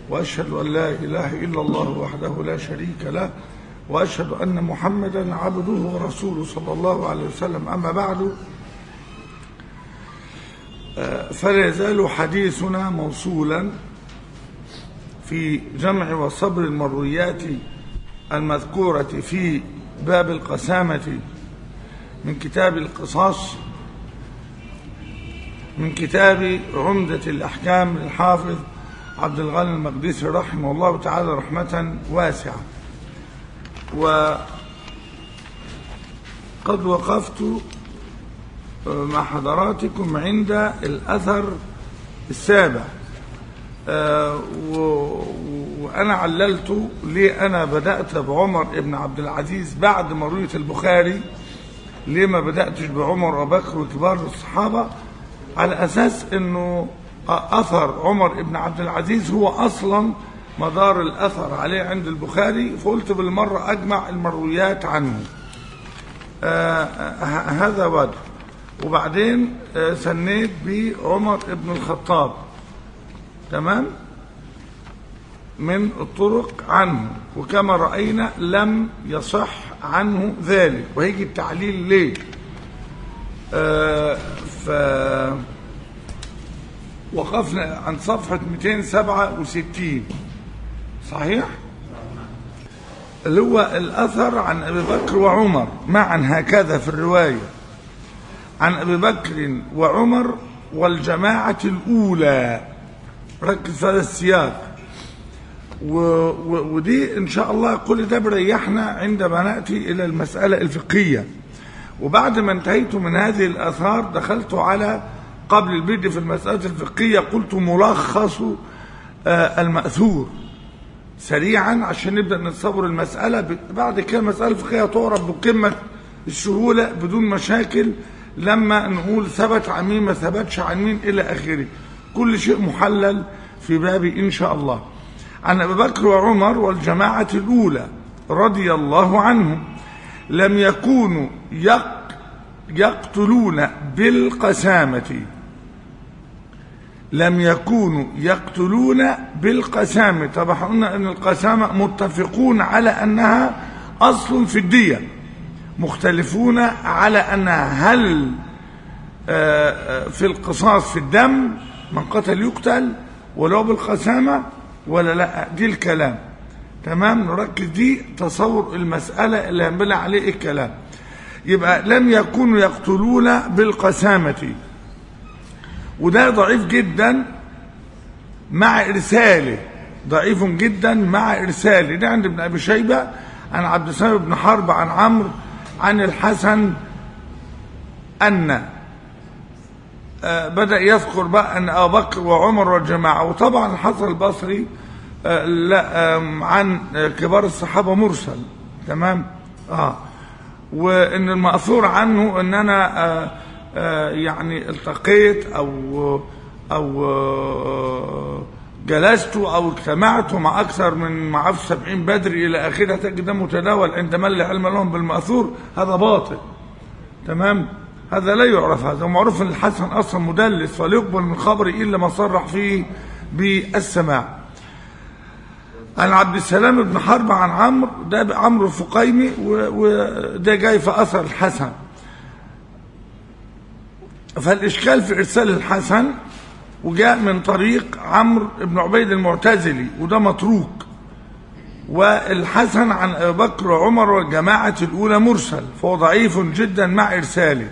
وأشهد أن لا إله إلا الله وحده لا شريك له وأشهد أن محمدا عبده ورسوله صلى الله عليه وسلم أما بعد فلا يزال حديثنا موصولا في جمع وصبر المرويات المذكورة في باب القسامة من كتاب القصاص من كتاب عمدة الأحكام للحافظ عبد الغني المقدسي رحمه الله تعالى رحمة واسعة وقد وقفت مع حضراتكم عند الأثر السابع وأنا عللت ليه أنا بدأت بعمر ابن عبد العزيز بعد مروية البخاري ليه ما بدأتش بعمر وبكر وكبار الصحابة على أساس أنه أثر عمر ابن عبد العزيز هو أصلا مدار الأثر عليه عند البخاري فقلت بالمرة أجمع المرويات عنه آه هذا وجه وبعدين آه سنيت بعمر ابن الخطاب تمام من الطرق عنه وكما رأينا لم يصح عنه ذلك وهيجي التعليل ليه آه ف وقفنا عن صفحة 267 صحيح اللي هو الأثر عن أبي بكر وعمر معا هكذا في الرواية عن أبي بكر وعمر والجماعة الأولى ركز في هذا السياق و... و... ودي إن شاء الله كل ده بريحنا عندما نأتي إلى المسألة الفقهية وبعد ما انتهيت من هذه الآثار دخلت على قبل البدء في المسألة الفقهية قلت ملخص آه المأثور سريعا عشان نبدأ نتصور المسألة بعد كده المسألة الفقهية تعرف بقمة السهولة بدون مشاكل لما نقول ثبت عن مين ما ثبتش عن مين إلى آخره كل شيء محلل في بابي إن شاء الله عن أبي بكر وعمر والجماعة الأولى رضي الله عنهم لم يكونوا يق يقتلون بالقسامة لم يكونوا يقتلون بالقسامة طبعا قلنا أن القسامة متفقون على أنها أصل في الدية مختلفون على أنها هل في القصاص في الدم من قتل يقتل ولو بالقسامة ولا لا دي الكلام تمام نركز دي تصور المسألة اللي هنبنى عليه الكلام يبقى لم يكونوا يقتلون بالقسامة وده ضعيف جدا مع إرساله ضعيف جدا مع إرساله ده عند ابن أبي شيبة عن عبد السلام بن حرب عن عمرو عن الحسن أن آه بدأ يذكر بقى أن أبو بكر وعمر والجماعة وطبعا الحسن البصري آه لا آه عن كبار الصحابة مرسل تمام آه وان المأثور عنه ان انا آآ آآ يعني التقيت او او جلست او اجتمعت مع اكثر من مع 70 بدر الى اخره تجد ده متداول عند من لا علم لهم بالمأثور هذا باطل تمام هذا لا يعرف هذا معروف ان الحسن اصلا مدلس ولا يقبل من خبره الا ما صرح فيه بالسماع عن عبد السلام بن حرب عن عمرو ده عمرو الفقيمي وده جاي في اثر الحسن فالاشكال في ارسال الحسن وجاء من طريق عمرو بن عبيد المعتزلي وده متروك والحسن عن ابي بكر وعمر والجماعه الاولى مرسل فهو ضعيف جدا مع ارساله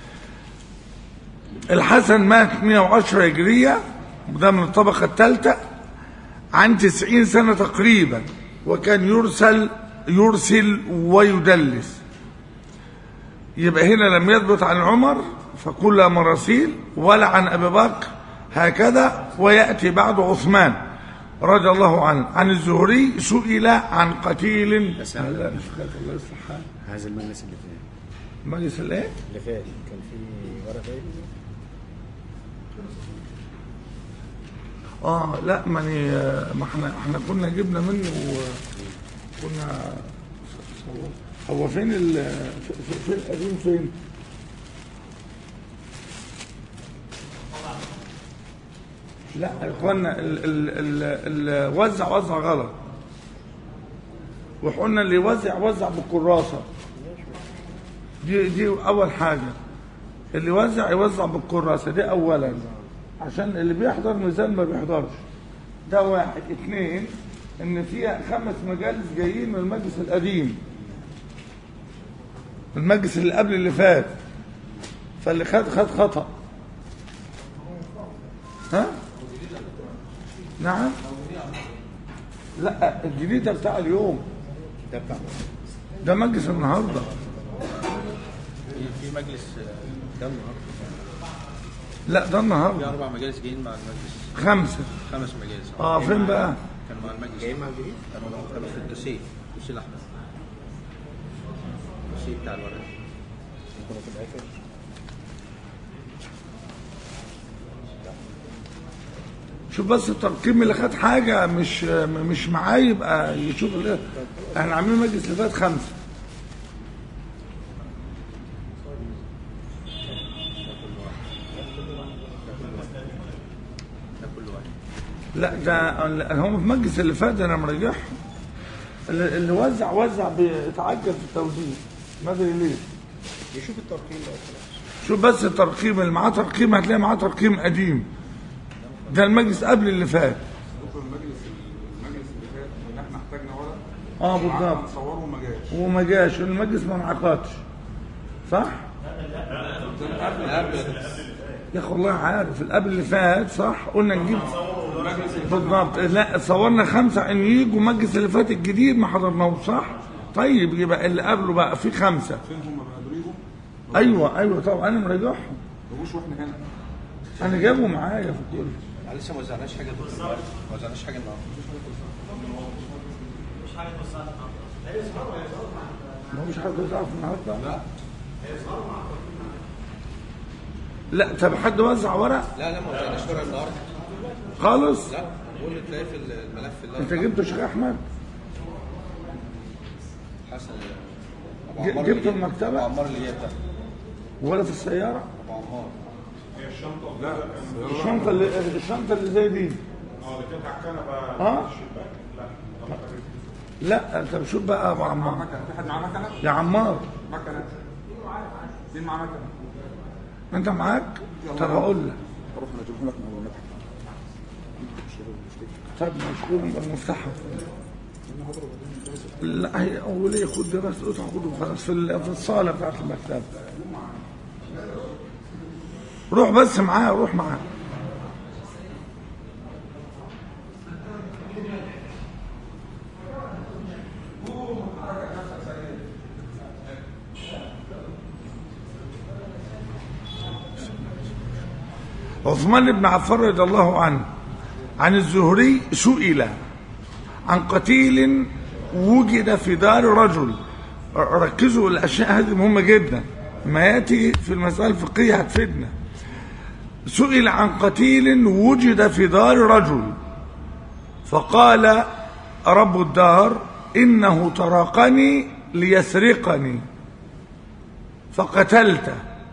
الحسن مات 110 هجريه وده من الطبقه الثالثه عن تسعين سنة تقريبا وكان يرسل يرسل ويدلس يبقى هنا لم يثبت عن عمر فكلها مراسيل ولا عن أبي بكر هكذا ويأتي بعد عثمان رضي الله عنه عن الزهري سئل عن قتيل الله يصلح هذا المجلس اللي فات مجلس الايه؟ اللي فات كان في ورقه ايه؟ اه لا ماني ما احنا احنا كنا جبنا منه وكنا هو فين ال في- في القديم فين؟ لا يا اخوانا ال ال ال ال وزع وزع غلط وقلنا اللي يوزع وزع بالكراسه دي دي اول حاجه اللي يوزع يوزع بالكراسه دي اولا عشان اللي بيحضر ميزان ما بيحضرش ده واحد اثنين ان فيها خمس مجالس جايين من المجلس القديم المجلس اللي قبل اللي فات فاللي خد خد خطأ ها نعم لا الجديد ده بتاع اليوم ده بتاع ده مجلس النهارده في في مجلس ده النهارده لا ده في النهارده اربع مجالس جايين مع المجلس خمسه خمس مجالس اه فين بقى كانوا مع المجلس جايين مع الجديد كانوا كانوا في الدوسيه الدوسيه الاحمر الدوسيه بتاع الورق يكونوا في الاخر شوف بس الترقيم اللي خد حاجه مش مش معاه يبقى يشوف اللي احنا عاملين مجلس اللي فات خمسه ده كل واحد لا ده هم في مجلس اللي فات انا مرجعهم اللي اللي وزع وزع بيتعجل في التوزيع ما ادري ليه يشوف الترقيم بقى وخلاص شوف بس الترقيم اللي معاه ترقيم هتلاقي معاه ترقيم قديم ده المجلس قبل اللي فات دكتور المجلس المجلس اللي فات ان احنا احتاجنا ورق اه وقعدنا بالظبط نصوره وما جاش وما جاش المجلس ما انعقدش صح؟ يا اخي والله عارف القبل اللي فات صح قلنا نجيب بالضبط لا صورنا خمسه ان يجوا مجلس اللي فات الجديد ما حضرناهوش صح؟ طيب يبقى اللي قبله بقى في خمسه فين هم بقى دول يجوا ايوه ايوه طبعا انا مرجعهم ما جوش واحنا هنا انا جابه معايا في الكل معلش ما وزعناش حاجه دكتور ما وزعناش حاجه النهارده ما فيش حد يعرف النهارده لا لا طب حد وزع ورق لا لا ما وزعناش ورق النهارده خالص لا بقول لك تلاقي في الملف اللي انت جبته شيخ احمد حسن ج- ابو عمار جبته اللي جاي- المكتبة؟ ابو عمار اللي جاي ده ولا في السياره ابو عمار لا الشنطه اللي الشنطه اللي زي دي اه لا انت بشوف بقى يا ابو عمار مكنه في حد معاه مكنه؟ يا عمار مكنه مين معاه مكنه؟ انت معاك طب هقول لك اروح انا اجيبهم لك من المكنه طب مشغول بالمفتاح لا هي اوليه خد ده بس قطع خده خلاص في ال- في الصاله بتاعت المكتبه روح بس معاه روح معاه عثمان بن عفان رضي الله عنه عن الزهري سئل عن قتيل وجد في دار رجل ركزوا الاشياء هذه مهمه جدا ما ياتي في المساله الفقهيه هتفيدنا سئل عن قتيل وجد في دار رجل فقال رب الدار انه طرقني ليسرقني فقتلته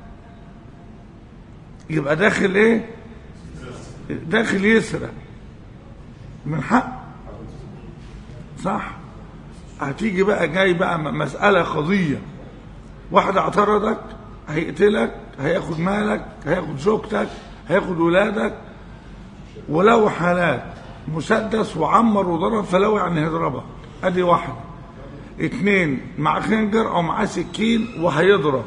يبقى داخل ايه داخل يسرق من حق صح هتيجي بقى جاي بقى م- مسألة قضية واحد اعترضك هيقتلك هياخد مالك هياخد زوجتك هياخد ولادك ولو حالات مسدس وعمر وضرب فلو يعني هيضربك ادي واحد اتنين مع خنجر او معاه سكين وهيضرب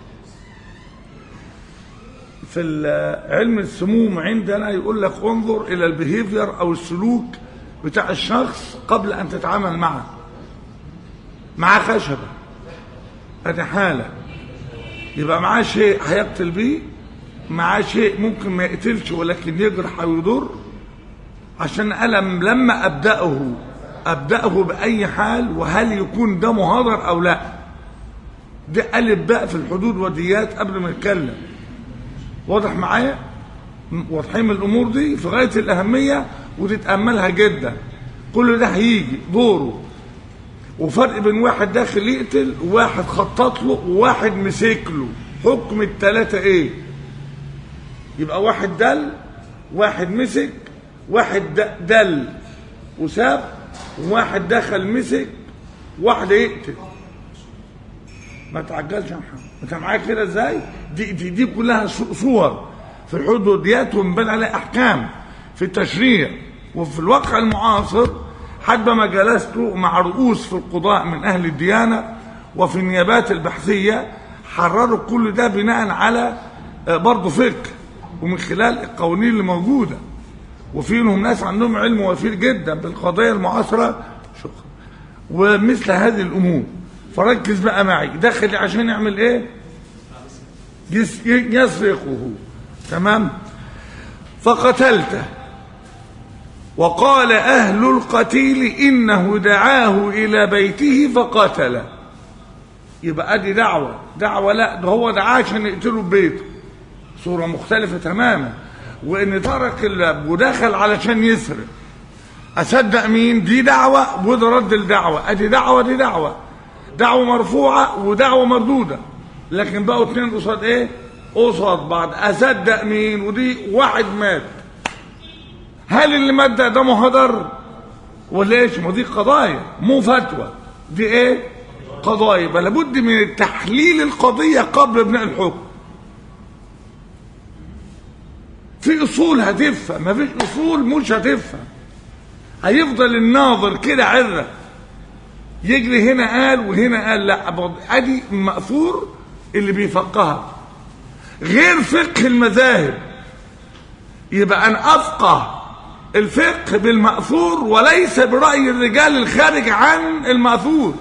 في ال- علم السموم عندنا يقول لك انظر الى البيهيفير او السلوك بتاع الشخص قبل ان تتعامل معه معاه خشبه ادي حاله يبقى معاه شيء هيقتل بيه معاه شيء ممكن ما يقتلش ولكن يجرح او يضر عشان ألم لما أبدأه أبدأه بأي حال وهل يكون ده مهدر أو لا ده ألف بقى في الحدود وديات قبل ما نتكلم واضح معايا م- واضحين من الأمور دي في غاية الأهمية وتتأملها جدا كل ده هيجي دوره وفرق بين واحد داخل يقتل وواحد خطط له وواحد مسك له حكم التلاتة ايه يبقى واحد دل واحد مسك واحد د- دل وساب وواحد دخل مسك واحد يقتل ما تعجلش يا محمد انت معايا كده ازاي دي, دي, دي كلها صو- صور في الحدوديات ومبان عليها احكام في التشريع وفي الواقع المعاصر حد ما جلست مع رؤوس في القضاء من اهل الديانه وفي النيابات البحثيه حرروا كل ده بناء على آه، برضه فقه ومن خلال القوانين اللي موجوده وفي منهم ناس عندهم علم وفير جدا بالقضايا المعاصره شكرا ومثل هذه الامور فركز بقى معي داخل عشان يعمل ايه يس- يسرقه تمام فقتلته وقال اهل القتيل انه دعاه الى بيته فقتله يبقى ادي دعوه دعوه لا ده هو دعاه عشان يقتله ببيته صوره مختلفه تماما وان ترك الباب ودخل علشان يسرق اصدق مين دي دعوه وده رد الدعوه ادي دعوه دي دعوه دعوه مرفوعه ودعوه مردوده لكن بقوا اتنين قصاد ايه قصاد بعض اصدق مين ودي واحد مات هل اللي مات ده ده مهدر ولا ايش ما دي قضايا مو فتوى دي ايه قضايا يبقى لابد من تحليل القضيه قبل بناء الحكم في اصول هتفهم ما فيش اصول مش هتفهم هيفضل الناظر كده عره يجري هنا قال وهنا قال لا أبغض- ادي مأثور اللي بيفقهها غير فقه المذاهب يبقى ان افقه الفقه بالمأثور وليس برأي الرجال الخارج عن المأثور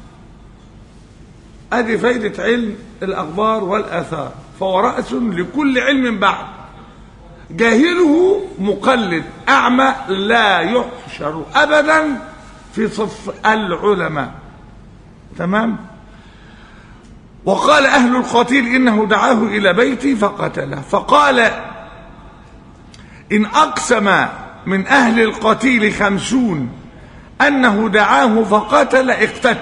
ادي فايدة علم الاخبار والاثار فهو رأس لكل علم بعد جاهله مقلد اعمى لا يحشر ابدا في صف العلماء تمام وقال اهل القتيل انه دعاه الى بيتي فقتله فقال ان اقسم من اهل القتيل خمسون انه دعاه فقتل اقتت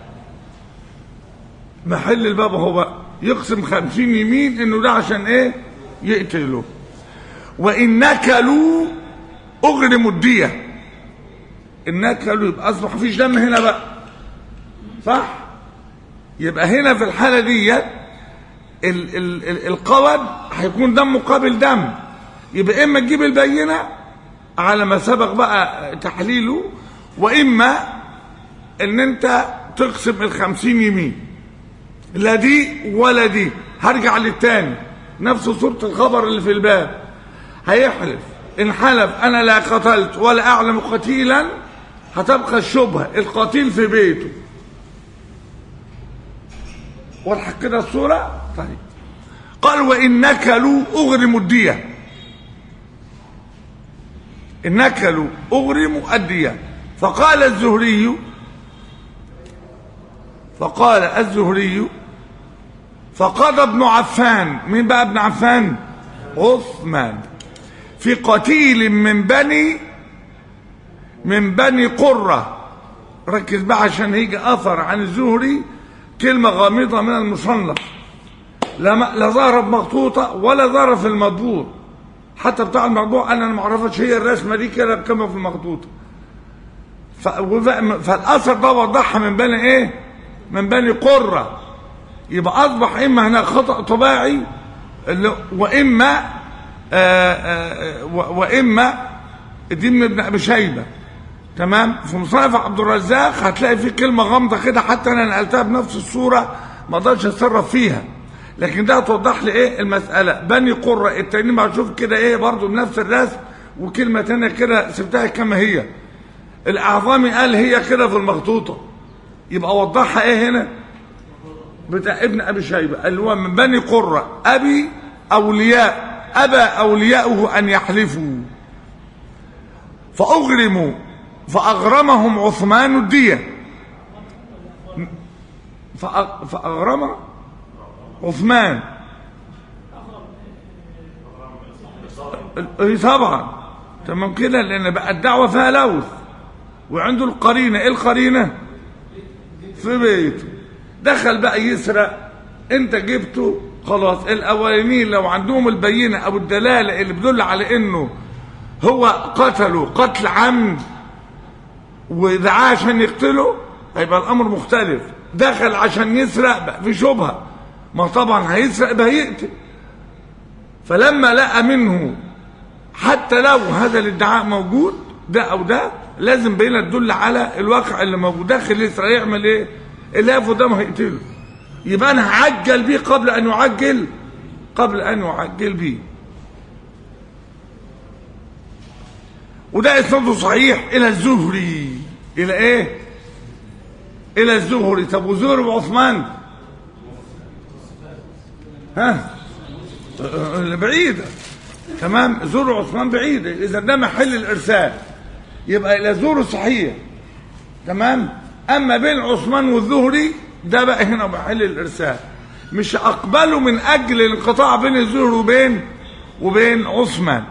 محل الباب هو بقى يقسم خمسين يمين انه ده عشان ايه يقتله وان نكلوا اغرموا الديه النكلوا يبقى اصبح مفيش دم هنا بقى صح يبقى هنا في الحاله ديت ال- ال- ال- القود هيكون دم مقابل دم يبقى اما تجيب البينه على ما سبق بقى تحليله واما ان انت تقسم الخمسين يمين لا دي ولا دي هرجع للتاني نفس صورة الخبر اللي في الباب هيحلف ان حلف انا لا قتلت ولا اعلم قتيلا هتبقى الشبهة القتيل في بيته واضحة كده الصورة طيب قال وإن نكلوا أغرموا الدية إن نكلوا أغرموا الدية فقال الزهري فقال الزهري فقضى ابن عفان مين بقى ابن عفان عثمان في قتيل من بني من بني قرة ركز بقى عشان هيجي أثر عن الزهري كلمة غامضة من المصنف لا م- لا ظهر مخطوطة ولا ظهر في المطبوع حتى بتاع الموضوع انا ما اعرفش هي الرسمه دي كده كما في المخطوطه ف- وف- فالاثر ده وضحها من بني ايه من بني قره يبقى اصبح اما هنا خطا طباعي اللي- واما آآ آآ و- واما دي من ابن ابي شيبه تمام في مصنف عبد الرزاق هتلاقي في كلمه غامضه كده حتى انا نقلتها بنفس الصوره ما اقدرش اتصرف فيها لكن ده توضح لي ايه المساله بني قره التاني ما اشوف كده ايه برضو بنفس الرسم وكلمه تانية كده سبتها كما هي الاعظامي قال هي كده في المخطوطه يبقى وضحها ايه هنا بتاع ابن ابي شيبه اللي هو من بني قره ابي اولياء ابى اولياؤه ان يحلفوا فاغرموا فاغرمهم عثمان الديه فأ- فاغرم عثمان اي طبعا تمام كده لان بقى الدعوه فيها لوث وعنده القرينه ايه القرينه في بيته دخل بقى يسرق انت جبته خلاص الاولانيين لو عندهم البينه او الدلاله اللي بتدل على انه هو قتله قتل عمد ودعاه عشان يقتله هيبقى الامر مختلف دخل عشان يسرق بقى في شبهه ما طبعا هيسرق يبقى هيقتل فلما لقى منه حتى لو هذا الادعاء موجود ده او ده لازم بينا تدل على الواقع اللي موجود داخل يسرق يعمل ايه اللي يقف قدامه هيقتله يبقى انا هعجل بيه قبل ان يعجل قبل ان يعجل بيه وده اسناده صحيح الى الزهري الى ايه الى الزهري طب وزهري وعثمان ها آه، بعيدة تمام زهري وعثمان بعيدة اذا ده محل الارسال يبقى الى زهري صحيح تمام اما بين عثمان والزهري ده بقى هنا محل الارسال مش اقبله من اجل الانقطاع بين الزهري وبين وبين عثمان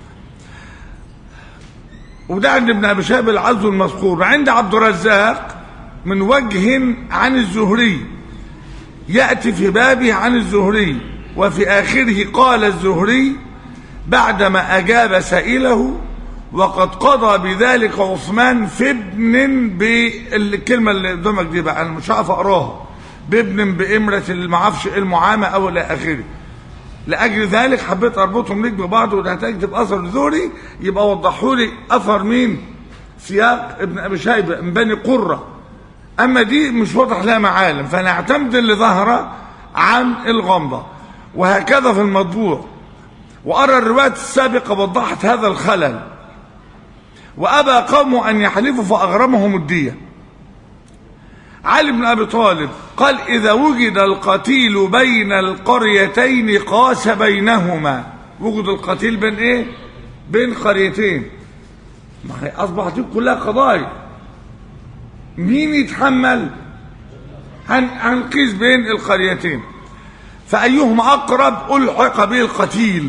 وده عند ابن ابي شهاب العز المذكور وعند عبد الرزاق من وجه عن الزهري ياتي في بابه عن الزهري وفي اخره قال الزهري بعدما اجاب سائله وقد قضى بذلك عثمان في ابن بالكلمه اللي قدامك دي بقى انا مش هعرف اقراها بابن بامره المعرفش إيه المعامه او الى اخره لاجل ذلك حبيت اربطهم ليك ببعض وده تكتب اثر الزهري يبقى وضحوا لي اثر مين سياق ابن ابي شيبه من بني قره اما دي مش واضح لها معالم فانا اعتمد اللي ظهر عن الغمضه وهكذا في المطبوع وارى الروايات السابقه وضحت هذا الخلل وابى قومه ان يحلفوا فاغرمهم الديه علي بن ابي طالب قال اذا وجد القتيل بين القريتين قاس بينهما وجد القتيل بين ايه بين قريتين ما هي اصبحت دي كلها قضايا مين يتحمل هن هنقيس بين القريتين فايهما اقرب الحق به القتيل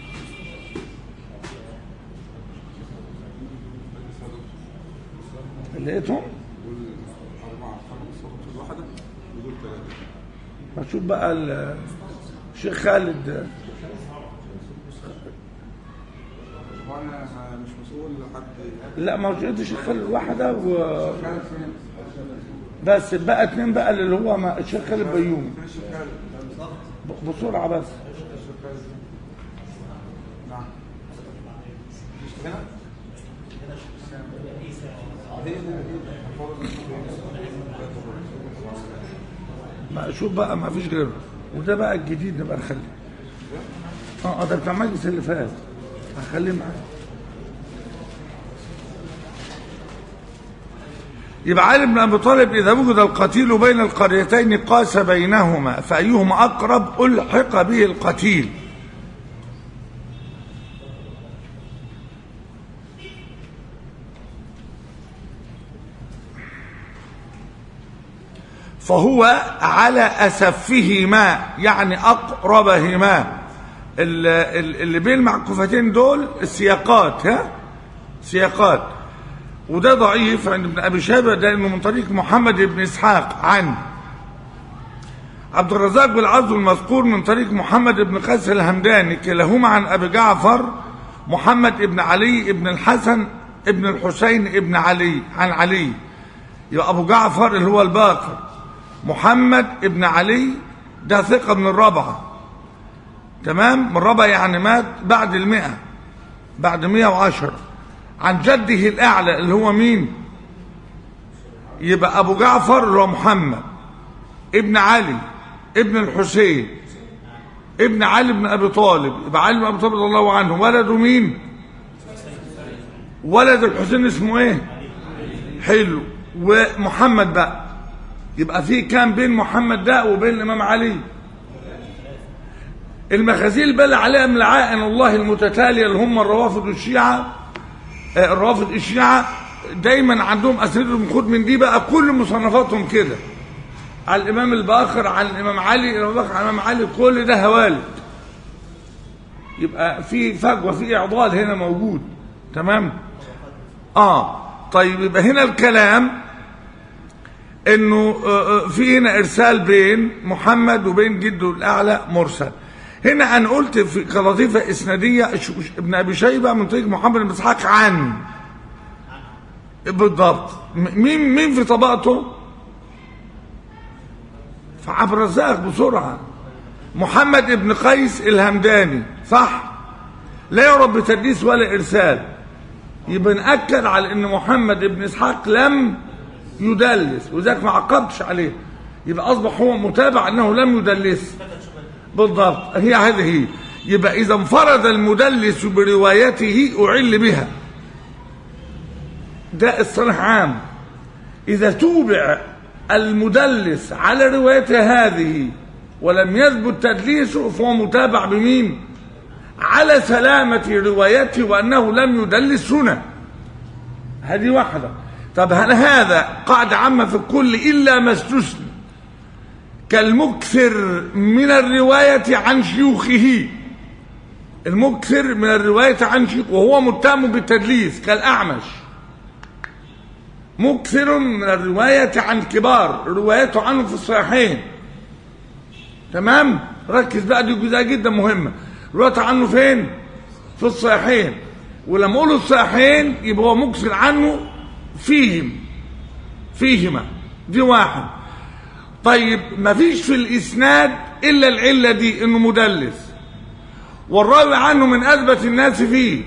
لقيتهم أربعة خمسة صوت واحدة ودول ثلاثة هشوف بقى ال- الشيخ خالد وأنا مش مسؤول لحد لا ما هوش انت الشيخ خالد واحده و خالد فين؟ بس بقى اتنين بقى اللي هو ما الشيخ خالد بيومي فين الشيخ خالد؟ ب- بسرعه بس الشيخ خالد نعم مش هنا؟ ما شوف بقى ما فيش غيره وده بقى الجديد نبقى نخليه اه آه، ده بتاع المجلس اللي فات هخليه معايا يبقى علي بن ابي طالب اذا وجد القتيل بين القريتين قاس بينهما فايهما اقرب الحق به القتيل فهو على أسفهما يعني أقربهما ال- ال- اللي بين المعكوفتين دول السياقات ها سياقات وده ضعيف عند ابن أبي شيبة ده إنه من طريق محمد بن إسحاق عن عبد الرزاق بالعز المذكور من طريق محمد بن قيس الهمداني كلاهما عن أبي جعفر محمد بن علي بن الحسن ابن الحسين ابن علي عن علي يبقى أبو جعفر اللي هو الباقر محمد ابن علي ده ثقة من الرابعة تمام من الرابعة يعني مات بعد المئة بعد مئة وعشرة عن جده الأعلى اللي هو مين يبقى أبو جعفر اللي هو محمد ابن علي ابن الحسين ابن علي بن أبي طالب يبقى علي بن أبي طالب رضي الله عنه ولده مين ولد الحسين اسمه ايه حلو ومحمد بقى يبقى في كام بين محمد ده وبين الامام علي المخازيل بل عليها من لعائن الله المتتاليه اللي هم الروافض والشيعه آه، الروافض الشيعه دايما عندهم اسئلتهم خد من دي بقى كل مصنفاتهم كده على الامام الباقر على الامام علي الامام الباقر على الامام علي كل ده هوالد يبقى في فجوه في اعضال هنا موجود تمام اه طيب يبقى هنا الكلام انه آه، آه، في هنا ارسال بين محمد وبين جده الاعلى مرسل هنا انا قلت في كلطيفه اسناديه ش- ش- ابن ابي شيبه من طريق محمد بن اسحاق عن بالضبط م- مين مين في طبقته فعبد الرزاق بسرعه محمد بن قيس الهمداني صح لا يعرف بتدليس ولا ارسال يبقى ناكد على ان محمد بن اسحاق لم يدلس وذاك ما عقبتش عليه يبقى اصبح هو متابع انه لم يدلس بالضبط هي هذه هي يبقى اذا انفرد المدلس بروايته اعل بها ده الصلاح عام اذا توبع المدلس على روايته هذه ولم يثبت تدليسه فهو متابع بمين على سلامة روايته وأنه لم يدلس هنا هذه واحدة طب هل هذا قاعدة عامة في الكل إلا ما استثنى كالمكثر من الرواية عن شيوخه المكثر من الرواية عن شيوخه وهو متهم بالتدليس كالأعمش مكثر من الرواية عن كبار روايته عنه في الصحيحين تمام ركز بقى دي جزئية جدا مهمة روايته عنه فين في الصحيحين ولما اقول الصحيحين يبقى هو مكثر عنه فيهم فيهما دي واحد طيب مفيش في الاسناد الا العله دي انه مدلس والراوي عنه من اثبت الناس فيه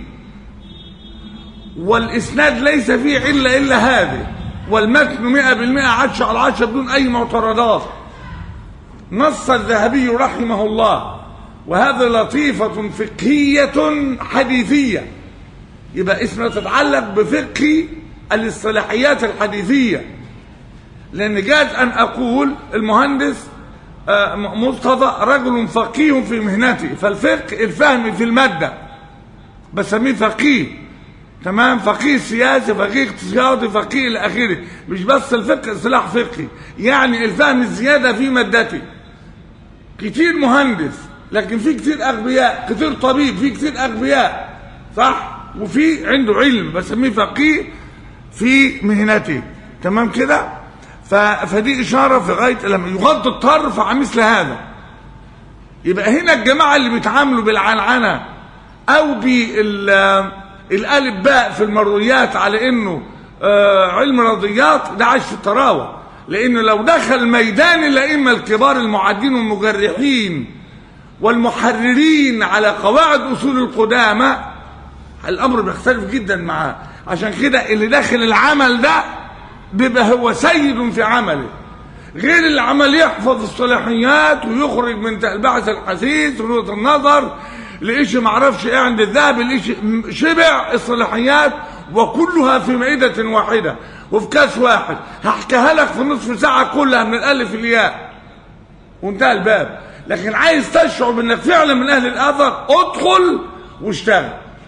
والاسناد ليس فيه عله الا هذه والمتن مئة بالمئة عشر على عشر بدون اي معترضات نص الذهبي رحمه الله وهذا لطيفة فقهية حديثية يبقى اسمها تتعلق بفقه الاصطلاحيات الحديثية لأن جاز أن أقول المهندس آه، م- مصطفى رجل فقيه في مهنته فالفقه الفهم في المادة بسميه فقيه تمام فقيه سياسي فقيه اقتصادي فقيه الى اخره مش بس الفقه اصطلاح فقهي يعني الفهم الزياده في مادته كتير مهندس لكن في كتير اغبياء كتير طبيب في كتير اغبياء صح وفي عنده علم بسميه فقيه في مهنته تمام كده ف... فدي اشاره في غايه لما يغض الطرف عن مثل هذا يبقى هنا الجماعه اللي بيتعاملوا بالعنعنه او بالالف باء في المرويات على انه آه، علم رياضيات ده عايش في الطراوه لانه لو دخل ميدان الائمه الكبار المعدين والمجرحين والمحررين على قواعد اصول القدامى الامر بيختلف جدا معاه عشان كده اللي داخل العمل ده بيبقى هو سيد في عمله غير اللي عمل يحفظ الصلاحيات ويخرج من البعث الحسيس ونقطة النظر لإيش معرفش ايه عند الذهب لإيش شبع الصلاحيات وكلها في مائدة واحدة وفي كاس واحد هحكيها لك في نصف ساعة كلها من الألف الياء وانتهى الباب لكن عايز تشعر بانك فعلا من اهل الاثر ادخل واشتغل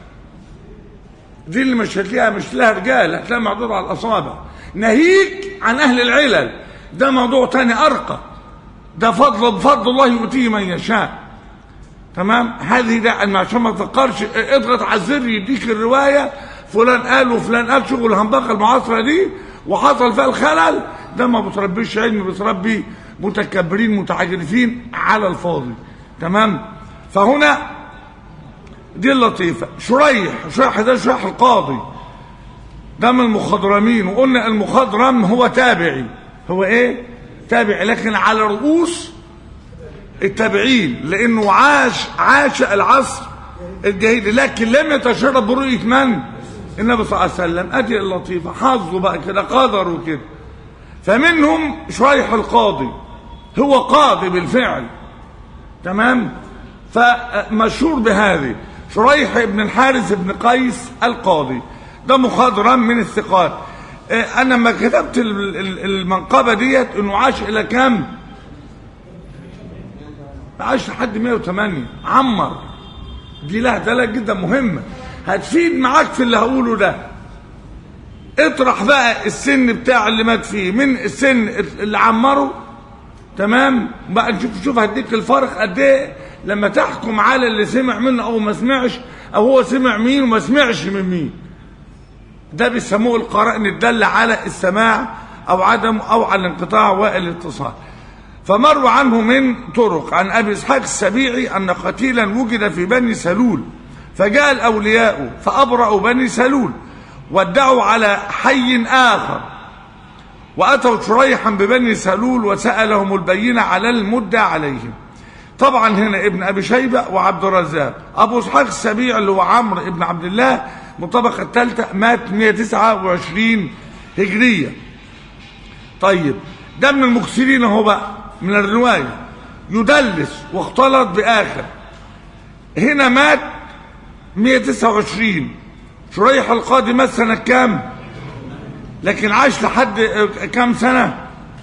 دي اللي مش هتلاقيها مش لها رجال هتلاقيها معدود على الاصابع ناهيك عن اهل العلل ده موضوع تاني ارقى ده فضل بفضل الله يؤتيه من يشاء تمام هذه ده عشان ما تفكرش اضغط على الزر يديك الروايه فلان قال وفلان قال شغل الهمبكه المعاصره دي وحصل فيها الخلل ده ما بتربيش علم بتربي متكبرين متعجرفين على الفاضي تمام فهنا دي اللطيفة شريح شريح ده شريح القاضي ده من المخضرمين وقلنا المخضرم هو تابعي هو ايه تابعي لكن على رؤوس التابعين لانه عاش عاش العصر الجاهلي لكن لم يتشرب برؤية من النبي صلى الله عليه وسلم ادي اللطيفة حظه بقى كده قدر وكده فمنهم شريح القاضي هو قاضي بالفعل تمام فمشهور بهذه شريح بن الحارث بن قيس القاضي ده مخضرم من الثقات انا لما كتبت المنقبه ديت انه عاش الى كام عاش لحد 108 عمر دي لها دلاله جدا مهمه هتفيد معاك في اللي هقوله ده اطرح بقى السن بتاع اللي مات فيه من السن اللي عمره تمام بقى نشوف شوف هديك الفرق قد ايه لما تحكم على اللي سمع منه او ما سمعش او هو سمع مين وما سمعش من مين ده بيسموه القرائن الدالة على السماع او عدم او على الانقطاع والاتصال فمروا عنه من طرق عن أبي إسحاق السبيعي أن قتيلا وجد في بني سلول فجاء الأولياء فأبرأوا بني سلول وادعوا على حي آخر وأتوا شريحا ببني سلول وسألهم البينة على المدة عليهم طبعا هنا ابن أبي شيبة وعبد الرزاق أبو إسحاق السبيع اللي هو عمرو ابن عبد الله من الطبقة الثالثة مات 129 هجرية طيب ده من المكسرين اهو بقى من الرواية يدلس واختلط بآخر هنا مات 129 شريح القاضي مات سنة كام لكن عاش لحد كام سنة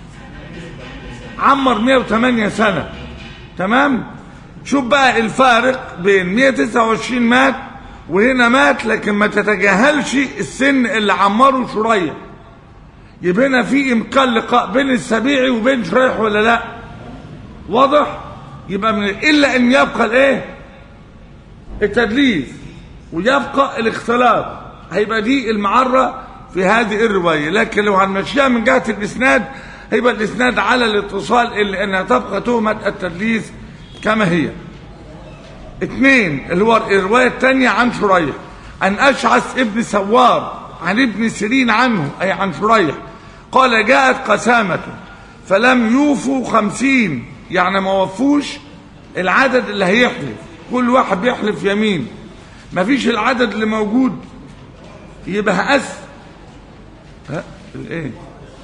عمر 108 سنة تمام شوف بقى الفارق بين 129 مات وهنا مات لكن ما تتجاهلش السن اللي عمره شريح يبقى هنا في امكان لقاء بين السبيعي وبين شريح ولا لا واضح يبقى من الا ان يبقى الايه التدليس ويبقى الاختلاط هيبقى دي المعرة في هذه الرواية لكن لو هنمشيها من جهة الإسناد هيبقى الإسناد على الاتصال إلا أنها تبقى تهمة التدليس كما هي اثنين اللي هو الرواية الثانية عن شريح عن أشعث ابن سوار عن ابن سيرين عنه أي عن شريح قال جاءت قسامة فلم يوفوا خمسين يعني ما وفوش العدد اللي هيحلف كل واحد بيحلف يمين مفيش العدد اللي موجود يبقى هقس ها الايه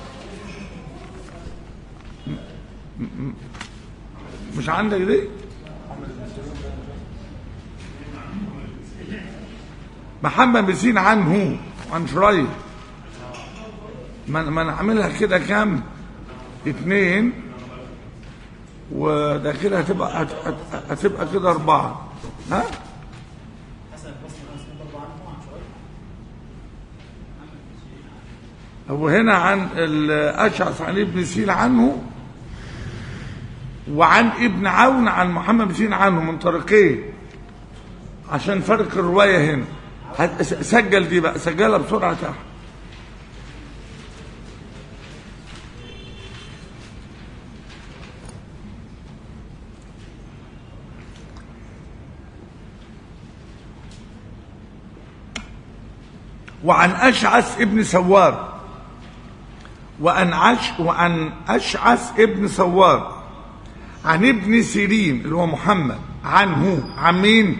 م- م- مش عندك دي محمد بن عنه عن شريح ما ما نعملها كده كام اتنين وده كده هتبقى هت- هت- هتبقى كده اربعة ها هو هنا عن الأشعث عن ابن سين عنه وعن ابن عون عن محمد بن سين عنه من طريقين عشان فرق الرواية هنا هت- س- سجل دي بقى سجلها بسرعة تحت وعن أشعث ابن سوار وعن عش وعن أشعث ابن سوار عن ابن سيرين اللي هو محمد عنه عن مين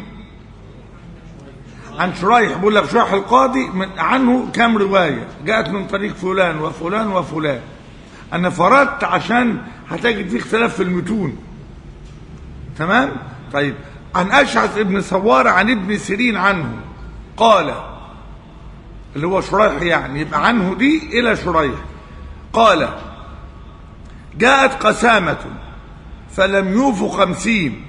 عن شريح بيقول لك شريح القاضي من عنه كام رواية جاءت من طريق فلان وفلان وفلان أنا فردت عشان هتجد في اختلاف في المتون تمام طيب عن أشعث ابن سوار عن ابن سيرين عنه قال اللي هو شريح يعني يبقى عنه دي إلى شريح قال جاءت قسامة فلم يوفوا خمسين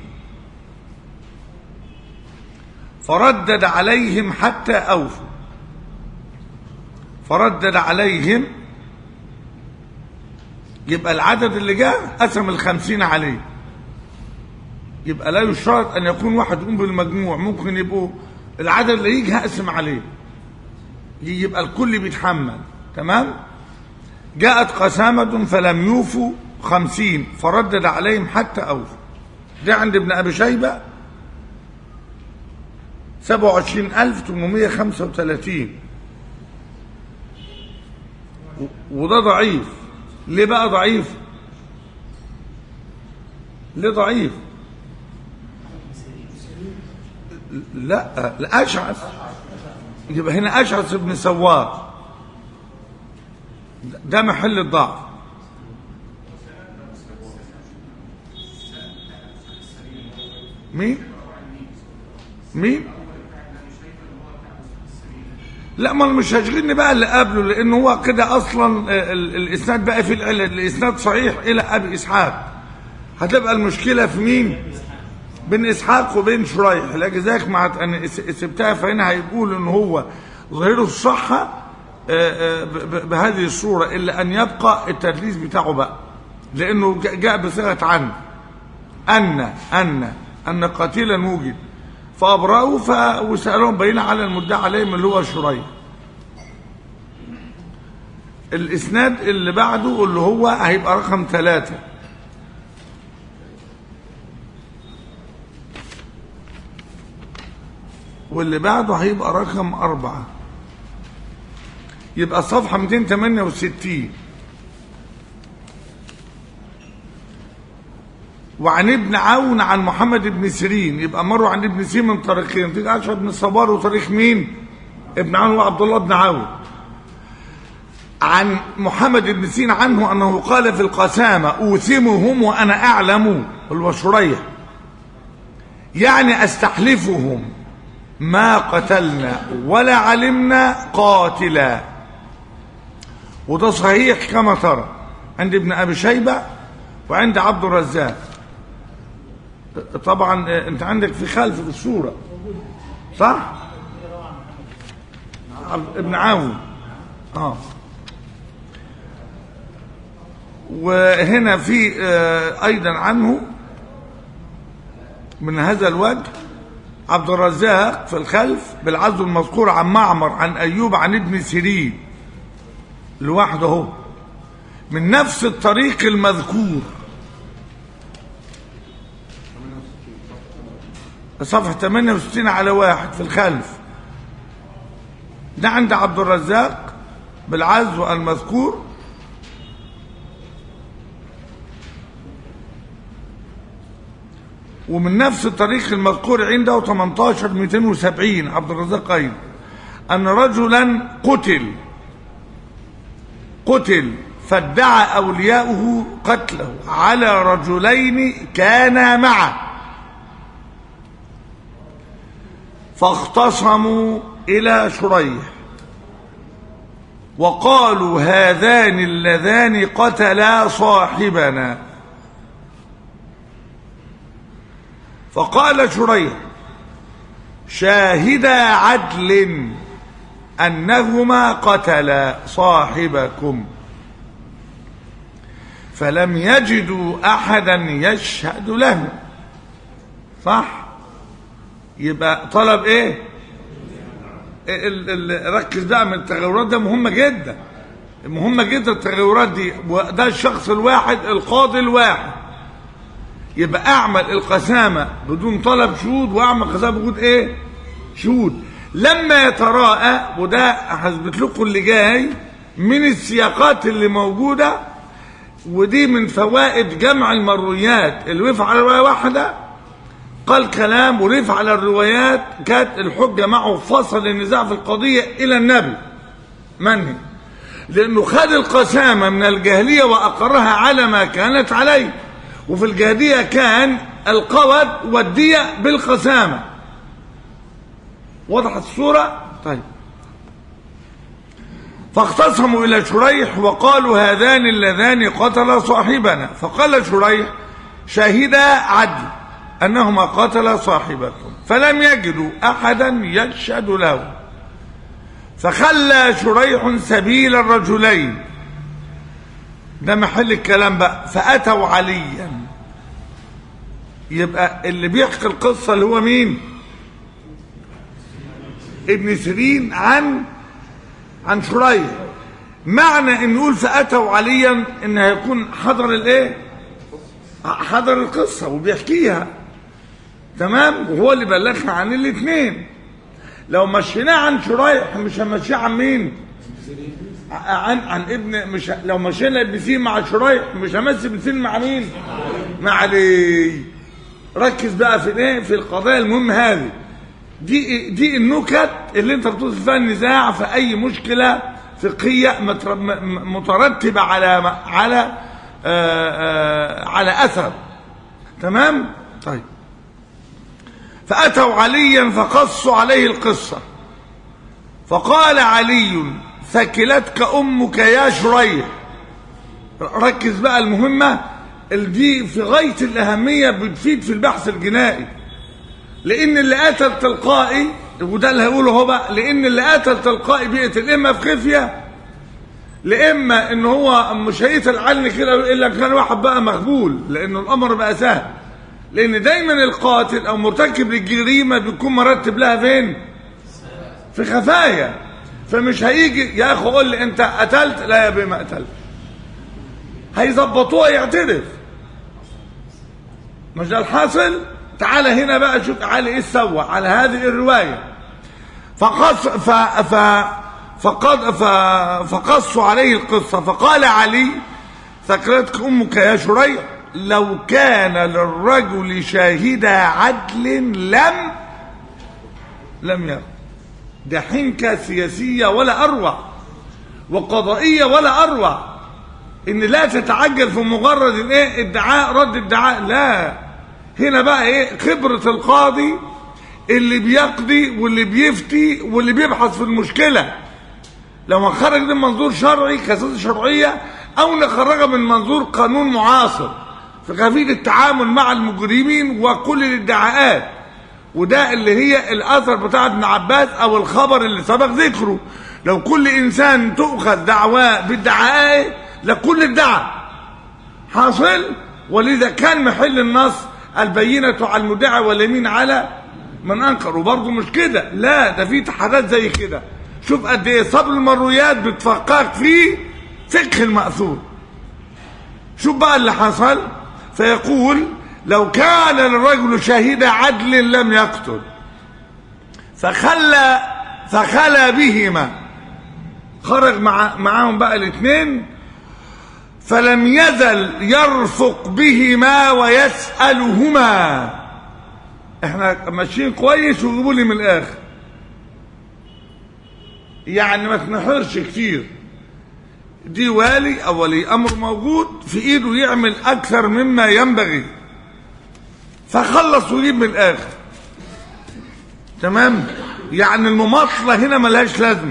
فردد عليهم حتى أوفوا فردد عليهم يبقى العدد اللي جاء قسم الخمسين عليه يبقى لا يشترط أن يكون واحد يقوم بالمجموع ممكن يبقوا العدد اللي يجي هقسم عليه يبقى الكل بيتحمل تمام جاءت قسامة فلم يوفوا خمسين فردد عليهم حتى أوفوا ده عند ابن أبي شيبة سبعة وعشرين ألف تمنمية خمسة وثلاثين وده ضعيف ليه بقى ضعيف ليه ضعيف لا لا أشعث يبقى هنا أشعث بن سوار ده محل الضعف مين مين لا ما أنا مش هشغلني بقى اللي قبله لان هو كده اصلا ال- الاسناد بقى في العلة الاسناد صحيح الى ابي اسحاق هتبقى المشكله في مين بين اسحاق وبين شريح لذلك مع انا اس- سبتها فهنا هيقول ان هو ظاهره الصحه آه، آه، ب- ب- بهذه الصوره الا ان يبقى التدليس بتاعه بقى لانه جاء- جاء بصيغه عن ان ان ان قتيلا وجد فابرأوا ف- وسالهم بين على المدعى عليهم اللي هو شريح الاسناد اللي بعده اللي هو هيبقى رقم ثلاثة واللي بعده هيبقى رقم أربعة يبقى صفحة 268 وعن ابن عون عن محمد بن سيرين يبقى مروا عن ابن سيرين من طريقين تيجي أشهد بن الصبار وطريق مين ابن عون وعبد الله بن عون عن محمد بن سيرين عنه أنه قال في القسامة أوثمهم وأنا أعلم هو شريح يعني أستحلفهم ما قتلنا ولا علمنا قاتلا وده صحيح كما ترى عند ابن أبي شيبة وعند عبد الرزاق طبعا انت عندك في خلف في الصورة صح عبد- ابن عون اه وهنا في آه، ايضا عنه من هذا الوجه عبد الرزاق في الخلف بالعزو المذكور عن معمر عن ايوب عن ابن سيرين لوحده هو من نفس الطريق المذكور صفحة 68 على واحد في الخلف ده عند عبد الرزاق بالعزو المذكور ومن نفس الطريق المذكور عنده 18 270 عبد الرزاق أيضا أن رجلا قتل قتل فادعى أولياؤه قتله على رجلين كانا معه فاختصموا إلى شريح وقالوا هذان اللذان قتلا صاحبنا فقال شريح شاهدا عدل أنهما قتلا صاحبكم فلم يجدوا أحدا يشهد له صح يبقى طلب ايه ال- ال- ركز بقى من التغيرات ده مهمة جدا مهمة جدا التغيرات دي وده الشخص الواحد القاضي الواحد يبقى اعمل القسامة بدون طلب شهود واعمل قسامة بوجود ايه شهود لما يتراءى وده هثبت لكم اللي جاي من السياقات اللي موجودة ودي من فوائد جمع المرويات اللي وقف على رواية واحدة قال كلام ورفع على الروايات كانت الحجة معه فصل النزاع في القضية إلى النبي منهي لأنه خد القسامة من الجاهلية وأقرها على ما كانت عليه وفي الجاهلية كان القود والدية بالقسامة وضحت الصورة طيب فاختصموا إلى شريح وقالوا هذان اللذان قتلا صاحبنا فقال شريح شهدا عدل أنهما قتلا صاحبكم فلم يجدوا أحدا يشهد له فخلى شريح سبيل الرجلين ده محل الكلام بقى فأتوا عليا يبقى اللي بيحكي القصة اللي هو مين ابن سيرين عن عن شريح معنى ان يقول فأتوا عليا ان هيكون حضر الايه حضر القصة وبيحكيها تمام وهو اللي بلغنا عن الاثنين لو مشيناه عن شريح مش هنمشيه عن مين عن عن ابن مش ه- لو مشينا ابن سين مع شريح مش همشي ابن سين مع مين مع علي ركز بقى في الايه في القضايا المهمه هذه دي دي النكت اللي انت بتوصف فيها النزاع في اي مشكله فقهيه متر- م- م- مترتبه على على آآ آآ على اثر تمام طيب فاتوا عليا فقصوا عليه القصه فقال علي ثكلتك امك يا شريح ركز بقى المهمه اللي دي في غايه الاهميه بتفيد في البحث الجنائي لان اللي قتل تلقائي وده اللي هيقوله هو بقى لان اللي قتل تلقائي بيقتل اما في خفيه لاما ان هو مش هيقتل علني كده الا كان واحد بقى مخبول لانه الامر بقى سهل لان دايما القاتل او مرتكب للجريمه بيكون مرتب لها فين في خفايا فمش هيجي يا اخو قول لي انت قتلت لا يا بيه ما قتلت هيظبطوه يعترف مش ده الحاصل تعالى هنا بقى شوف علي ايه سوى على هذه الروايه فقص ف ف فقد ف فقصوا عليه القصة فقال علي ثكلتك أمك يا شريح لو كان للرجل شاهد عدل لم لم يرى ده حنكة سياسية ولا أروع وقضائية ولا أروع إن لا تتعجل في مجرد الإيه ادعاء رد ادعاء لا هنا بقى إيه خبرة القاضي اللي بيقضي واللي بيفتي واللي بيبحث في المشكلة لو خرج من منظور شرعي كاساس شرعية أو نخرجها من منظور قانون معاصر في كيفية التعامل مع المجرمين وكل الادعاءات وده اللي هي الاثر بتاع ابن عباس او الخبر اللي سبق ذكره لو كل انسان تؤخذ دعواه بادعائه لكل ادعى حاصل ولذا كان محل النص البينة على المدعي واليمين على من انكر وبرضه مش كده لا ده في تحديات زي كده شوف قد ايه صبر المرويات بتفقهك في فقه المأثور شوف بقى اللي حصل فيقول لو كان للرجل شهيد عدل لم يقتل فخلى فخلى بهما خرج مع معاهم بقى الاثنين فلم يزل يرفق بهما ويسألهما احنا ماشيين كويس ويجيبوا لي من الاخر يعني ما تنحرش كتير دي والي او ولي امر موجود في ايده يعمل اكثر مما ينبغي فخلص ويجيب من الاخر تمام يعني المماطله هنا ملهاش لازمه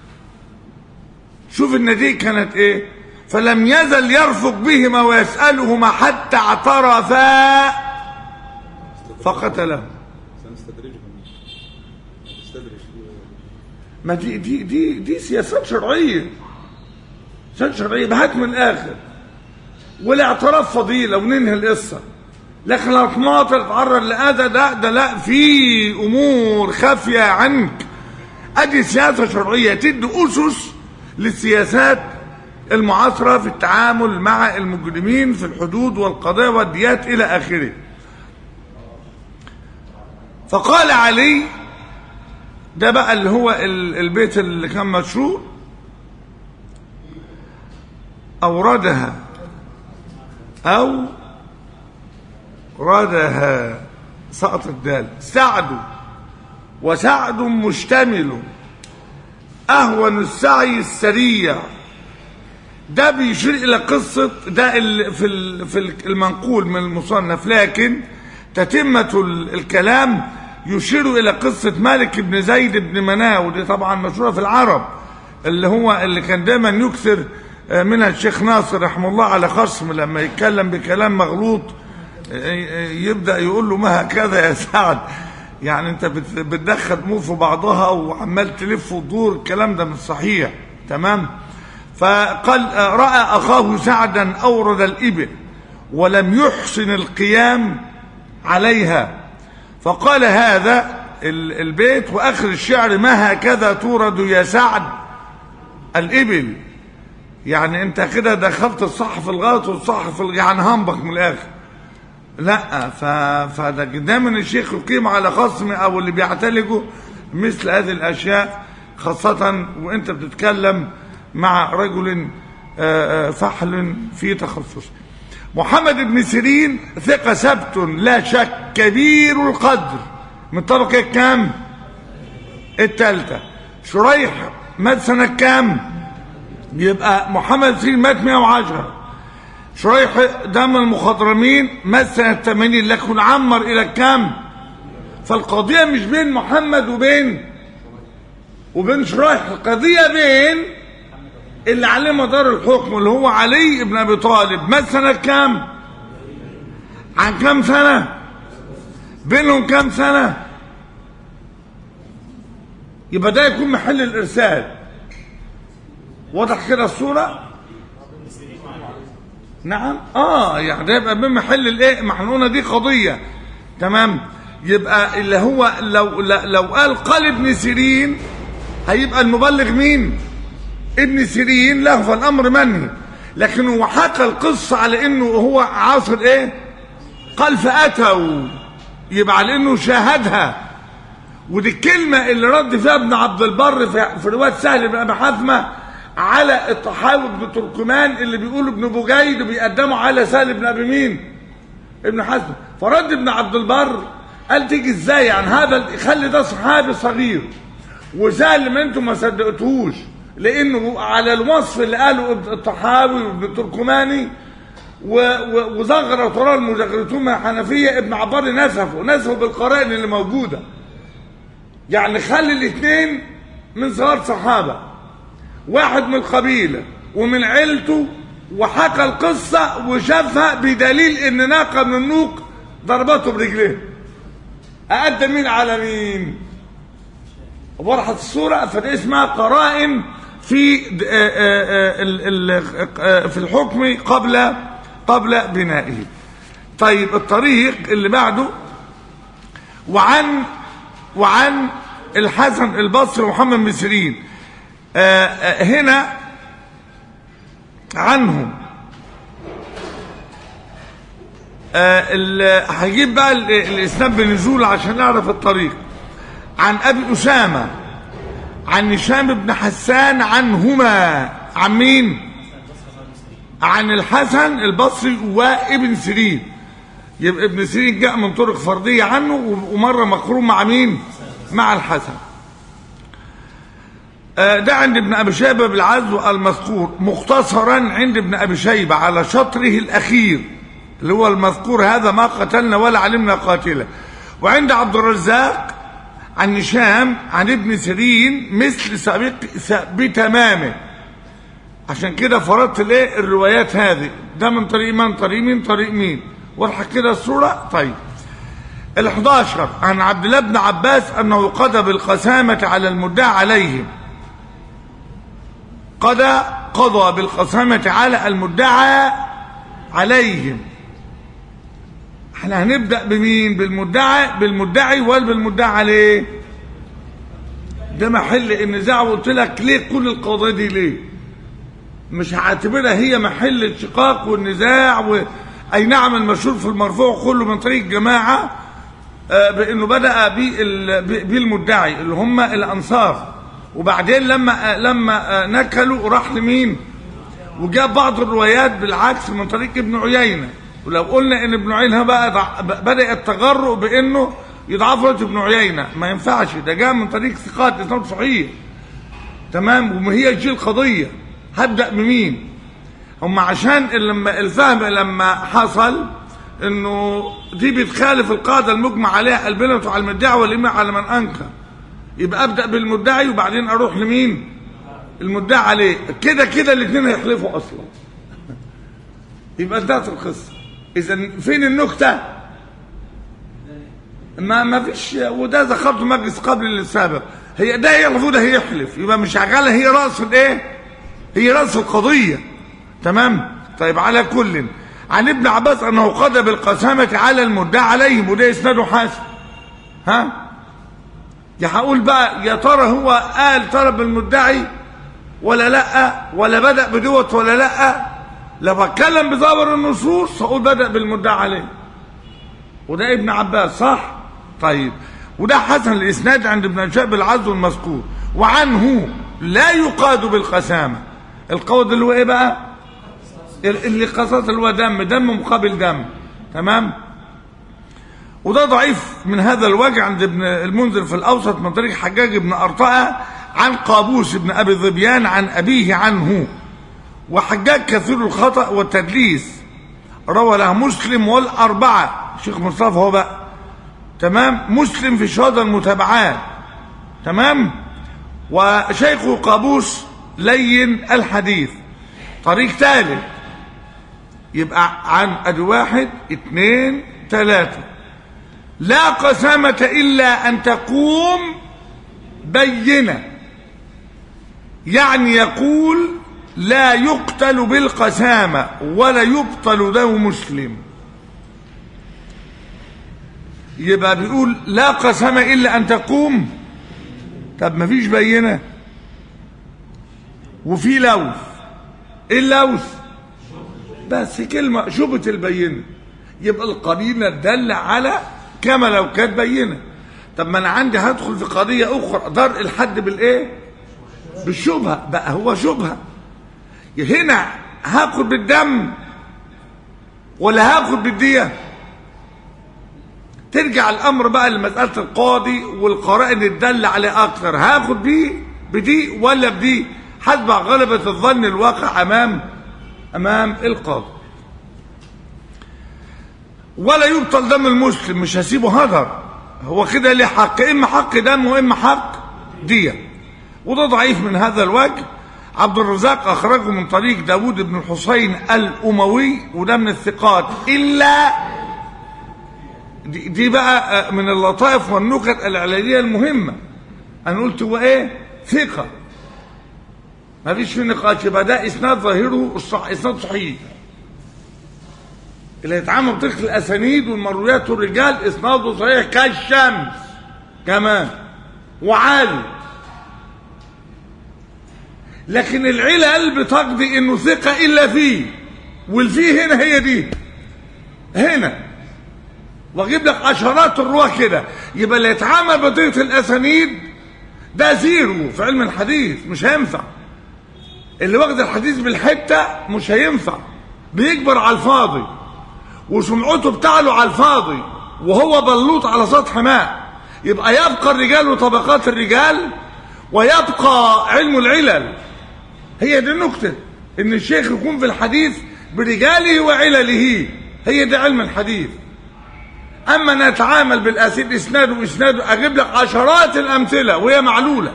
شوف النتيجه كانت ايه فلم يزل يرفق بهما ويسالهما حتى اعترفا فقتله سنستدرجهم نستدرج ما دي دي دي دي سياسات شرعيه سياسات شرعيه بهات من الاخر والاعتراف فضيله وننهي القصه لكن لو تماطل تتعرض لاذى ده ده لا في امور خافيه عنك ادي سياسه شرعيه تدي اسس للسياسات المعاصره في التعامل مع المجرمين في الحدود والقضايا والديات الى اخره فقال علي ده بقى اللي هو ال- البيت اللي كان مشهور أوردها أو ردها سقط الدال سعد وسعد مشتمل أهون السعي السريع ده بيشير إلى قصة ده ال- في ال- في ال- المنقول من المصنف لكن تتمة ال- الكلام يشير إلى قصة مالك بن زيد بن مناو ودي طبعا مشهورة في العرب اللي هو اللي كان دايما يكثر آه، منها الشيخ ناصر رحمه الله على خصم لما يتكلم بكلام مغلوط آه، آه، يبدأ يقول له ما هكذا يا سعد يعني انت بت- بتدخل امور في بعضها وعمال تلف وتدور الكلام ده مش صحيح تمام فقال آه، راى اخاه سعدا اورد الابل ولم يحسن القيام عليها فقال هذا ال- البيت واخر الشعر ما هكذا تورد يا سعد الابل يعني انت كده دخلت الصح في الغلط والصح في ال- يعني هنبك من الاخر لا ف... فده دايما الشيخ يقيم على خصم او اللي بيعتلجه مثل هذه الاشياء خاصة وانت بتتكلم مع رجل آه، آه، فحل في تخصص محمد بن سيرين ثقة ثبت لا شك كبير القدر من طبقة كام التالتة شريح مات سنة كام يبقى محمد سيرين مات 110 شريح ده من المخضرمين مات سنة 80 لكن عمر إلى كام فالقضية مش بين محمد وبين وبين شريح القضية بين اللي عليه مدار الحكم اللي هو علي بن أبي طالب مات سنة كام عن كام سنة بينهم كام سنة يبقى ده يكون محل الإرسال واضح كده الصورة نعم اه يعني ده يبقى من محل الايه ما احنا قلنا دي قضيه تمام يبقى اللي هو لو لو قال قال ابن سيرين هيبقى المبلغ مين ابن سيرين له فالامر منهي لكن هو حكى القصه على انه هو عاصر ايه قال فاتوا يبقى على انه شاهدها ودي الكلمة اللي رد فيها ابن عبد البر في, في رواية سهل بن أبي حثمة على الطحاوي بن تركمان اللي بيقولوا ابن بجيد وبيقدموا على سهل بن أبي مين؟ ابن حزم فرد ابن عبد البر قال تيجي ازاي يعني هذا خلي ده صحابي صغير وسهل ما انتم ما صدقتوش لانه على الوصف اللي قاله ابن الطحاوي وابن التركماني و- و- وزغر ترى المزغرتون من الحنفيه ابن عبار نسفه نسفه بالقرائن اللي موجوده يعني خلي الاثنين من صغار صحابه واحد من القبيله ومن عيلته وحكى القصه وشافها بدليل ان ناقه من النوق ضربته برجليه أقدم مين على مين وضحت الصورة فده اسمها قرائن في د- آه، آه، آه، ال- ال- آه، في الحكم قبل قبل بنائه طيب الطريق اللي بعده وعن وعن الحسن البصري ومحمد بن سيرين آه، آه، هنا عنهم آه، ال- هجيب بقى ال- الاسناد بنزول عشان نعرف الطريق عن ابي اسامه عن هشام بن حسان عنهما عن مين عن الحسن البصري وابن سيرين يبقى ابن سيرين جاء من طرق فرديه عنه ومره مقرون مع مين مع الحسن آه، ده عند ابن ابي شيبه بالعزو المذكور مختصرا عند ابن ابي شيبه على شطره الاخير اللي هو المذكور هذا ما قتلنا ولا علمنا قاتلا وعند عبد الرزاق عن هشام عن ابن سيرين مثل سابق بتمامه عشان كده فرضت الايه الروايات هذه ده من طريق من طريق مين طريق مين واضحه كده الصوره طيب ال11 عن عبد الله بن عباس انه قضى بالقسامه على المدعى عليهم قضى قضى بالقسامه على المدعى عليهم احنا هنبدا بمين بالمدعي بالمدعي ولا بالمدعي عليه ده محل النزاع وقلت لك ليه كل القضايا دي ليه مش هعتبرها هي محل الشقاق والنزاع و... اي نعم المشهور في المرفوع كله من طريق الجماعه آه، بانه بدا بال- ب- بالمدعي اللي هم الانصار وبعدين لما آه، لما آه، نكلوا راح لمين وجاء بعض الروايات بالعكس من طريق ابن عيينة ولو قلنا ان ابن عيينة بقى ضع- بدأ التجرؤ بانه يضعف رواية ابن عيينة ما ينفعش ده جاء من طريق ثقات اسناد صحيح تمام وما هي دي القضية هبدأ بمين هم عشان لما الفهم لما حصل انه دي بتخالف القاعدة المجمع عليها البنة على المدعي والإمام على من أنكر يبقى أبدأ بالمدعي وبعدين أروح لمين المدعي عليه كده كده الاثنين هيحلفوا اصلا يبقى انتهت القصه اذا فين النكته ما ما فيش وده ذكرته مجلس قبل السابق هي ده يحلف وده هيحلف يبقى مش شغاله هي راس الايه هي راس القضيه تمام طيب على كل عن ابن عباس انه قضى بالقسامه على المدعى عليهم وده اسناده حسن ها يا هقول بقى يا ترى هو قال ترى بالمدعي ولا لا ولا بدأ بدوت ولا لا لو بتكلم بظاهر النصوص هقول بدأ بالمدعي عليه وده ابن عباس صح طيب وده حسن الاسناد عند ابن شاب العز المذكور وعنه لا يقاد بالقسامه القود اللي هو ايه بقى اللي قصص اللي هو دم دم مقابل دم تمام وده ضعيف من هذا الوجه عند ابن المنذر في الأوسط من طريق حجاج بن أرطاء عن قابوس بن أبي ظبيان عن أبيه عنه وحجاج كثير الخطأ والتدليس روى له مسلم والأربعة شيخ مصطفى هو بقى تمام مسلم في شهادة المتابعات تمام وشيخه قابوس لين الحديث طريق ثالث يبقى عن ادي واحد اثنين ثلاثة لا قسامة إلا أن تقوم بينة يعني يقول لا يقتل بالقسامة ولا يبطل له مسلم يبقى بيقول لا قسامة إلا أن تقوم طب ما فيش بينة وفي لوث ايه اللوث بس كلمة شبهة البينة يبقى القرينة تدل على كما لو كانت بينة طب ما انا عندي هدخل في قضيه اخرى درء الحد بالايه بالشبهه بقى هو شبهه هنا هاخد بالدم ولا هاخد بالديه ترجع الامر بقى لمساله القاضي والقرائن الداله عليه اكثر هاخد بيه بدي ولا بدي حسب غلبه الظن الواقع امام امام القاضي ولا يبطل دم المسلم مش هسيبه هدر هو كده ليه حق اما حق دم واما حق ديه وده ضعيف من هذا الوجه عبد الرزاق اخرجه من طريق داود بن الحسين الاموي وده من الثقات الا دي, دي بقى من اللطائف والنكت الاعلانيه المهمه انا قلت هو ايه ثقه ما فيش في نقاش يبقى ده اسناد ظاهره الصح اسناد صحيح اللي يتعامل بطريقه الاسانيد والمرويات والرجال اسناده صحيح كالشمس كمان وعالي لكن العلل بتقضي انه ثقه الا فيه والفيه هنا هي دي هنا واجيب لك عشرات الرواه كده يبقى اللي يتعامل بطريقه الاسانيد ده زيرو في علم الحديث مش هينفع اللي واخد الحديث بالحته مش هينفع بيكبر على الفاضي وسمعته بتعلو على الفاضي وهو بلوط على سطح ماء يبقى يبقى الرجال وطبقات الرجال ويبقى علم العلل هي دي النكته ان الشيخ يكون في الحديث برجاله وعلله هي دي علم الحديث اما نتعامل بالاسيد اسناد واسناد اجيب لك عشرات الامثله وهي معلوله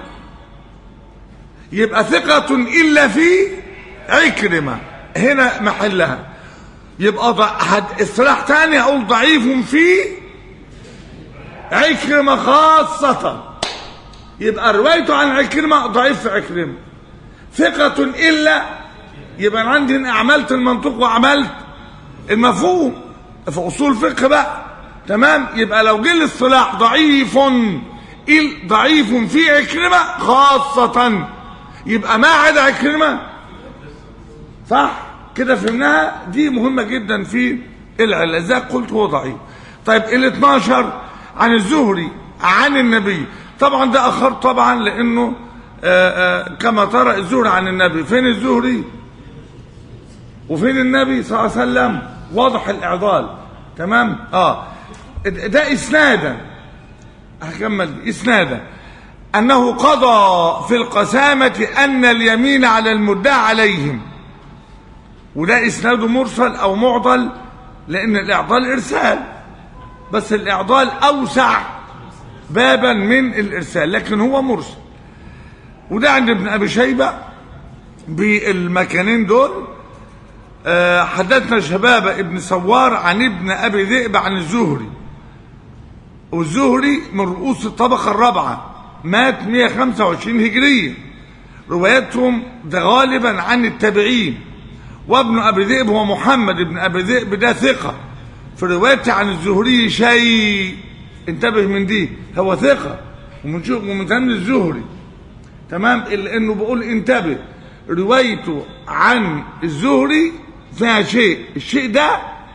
يبقى ثقة إلا في عكرمة هنا محلها يبقى ضع... حد... اصطلاح تاني أقول ضعيف في عكرمة خاصة يبقى روايته عن عكرمة ضعيف في عكرمة ثقة إلا يبقى أنا عندي هنا عملت المنطق وعملت المفهوم في أصول فقه بقى تمام يبقى لو جه الاصطلاح ضعيف إل ضعيف في عكرمة خاصة يبقى ما عدا عكرمة صح كده فهمناها دي مهمة جدا في العلة زي قلت هو ضعيف طيب ال 12 عن الزهري عن النبي طبعا ده اخر طبعا لانه آآ آآ كما ترى الزهري عن النبي فين الزهري وفين النبي صلى الله عليه وسلم واضح الاعضال تمام اه ده اسنادا هكمل اسنادا أنه قضى في القسامة أن اليمين على المدعى عليهم وده إسناده مرسل أو معضل لأن الإعضال إرسال بس الإعضال أوسع بابا من الإرسال لكن هو مرسل وده عند ابن أبي شيبة بالمكانين دول أه حدثنا شباب ابن سوار عن ابن أبي ذئب عن الزهري والزهري من رؤوس الطبقة الرابعة مات 125 هجرية روايتهم ده غالبا عن التابعين وابن أبي ذئب هو محمد ابن أبي ذئب ده ثقة في روايته عن الزهري شيء انتبه من دي هو ثقة ومن ومن ثمن الزهري تمام إلا إنه بقول انتبه روايته عن الزهري فيها شيء الشيء ده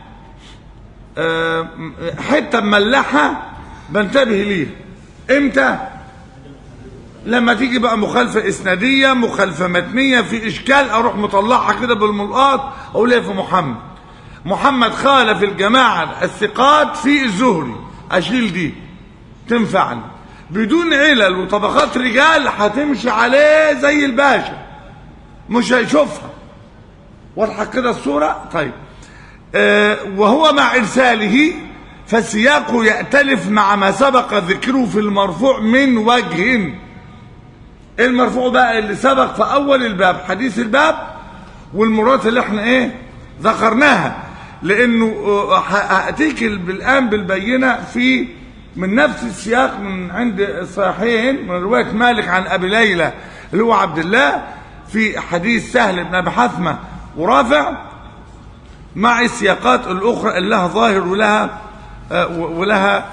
حتة مملحة بنتبه ليه امتى لما تيجي بقى مخالفة إسنادية مخالفة متنية في إشكال أروح مطلعها كده بالملقاط أقول إيه في محمد محمد خالف الجماعة الثقات في الزهري أشيل دي تنفعني بدون علل وطبقات رجال هتمشي عليه زي الباشا مش هيشوفها واضحة كده الصورة طيب آه وهو مع إرساله فالسياق يأتلف مع ما سبق ذكره في المرفوع من وجه المرفوع بقى اللي سبق في اول الباب حديث الباب والمرات اللي احنا ايه ذكرناها لانه هاتيك الان بالبينه في من نفس السياق من عند الصحيحين من روايه مالك عن ابي ليلى اللي هو عبد الله في حديث سهل بن ابي حثمه ورافع مع السياقات الاخرى اللي لها ظاهر ولها ولها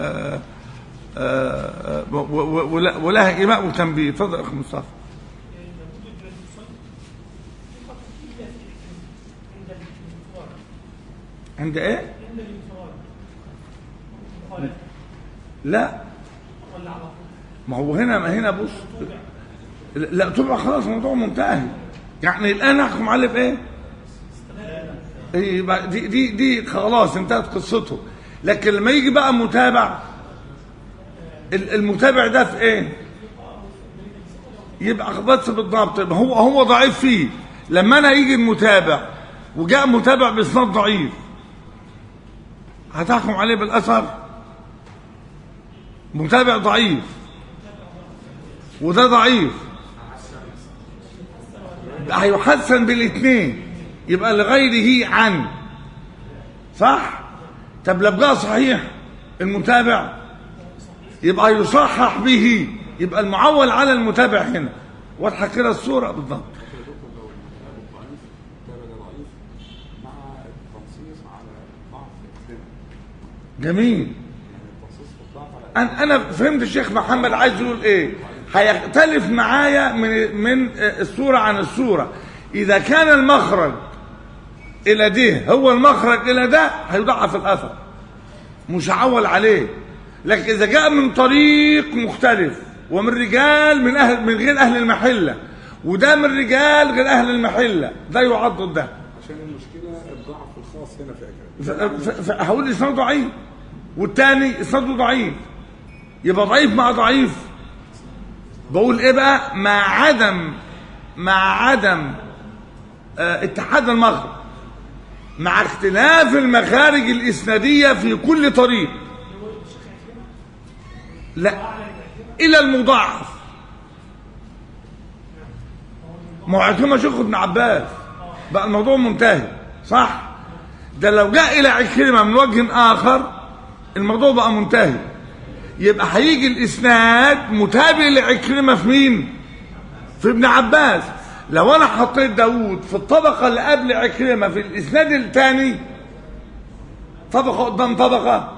ولها إيماء وتنبيه تفضل أخي مصطفى عند ايه لا ما هو هنا ما هنا بص لا تبقى خلاص الموضوع منتهي يعني الان احكم عليه بايه إيه بقى دي دي دي خلاص انتهت قصته لكن لما يجي بقى متابع ال- المتابع ده في ايه يبقى بس بالضبط يبقى هو هو ضعيف فيه لما انا يجي المتابع وجاء متابع باسناد ضعيف هتحكم عليه بالاثر متابع ضعيف وده ضعيف هيحسن بالاثنين يبقى لغيره عن صح طب لو جاء صحيح المتابع يبقى يصحح به يبقى المعول على المتابع هنا واضحه كده الصوره بالضبط يا دكتور لو الكتاب الضعيف الكتاب ده ضعيف مع التنصيص على ضعف السنة جميل يعني التنصيص في الضعف على انا انا فهمت الشيخ محمد عايز يقول ايه هيختلف معايا من من الصوره عن الصوره اذا كان المخرج الى ده هو المخرج الى ده هيضعف الاثر مش هعول عليه لكن اذا جاء من طريق مختلف ومن رجال من اهل من غير اهل المحله وده من رجال غير اهل المحله ده يعضد ده عشان المشكلة الضعف الخاص هنا في أجل ف- ف- ف- هقول اسناده ضعيف والتاني اسناده ضعيف يبقى ضعيف مع ضعيف بقول ايه بقى مع عدم مع عدم آه، اتحاد المخرج مع اختلاف المخارج الاسناديه في كل طريق لا الى المضاعف ما هو عكرمه شيخ ابن عباس بقى الموضوع منتهي صح ده لو جاء الى عكرمه من وجه اخر الموضوع بقى منتهي يبقى هيجي الاسناد متابع لعكرمه في مين في ابن عباس لو انا حطيت داوود في الطبقه اللي قبل عكرمه في الاسناد الثاني طبقه قدام طبقه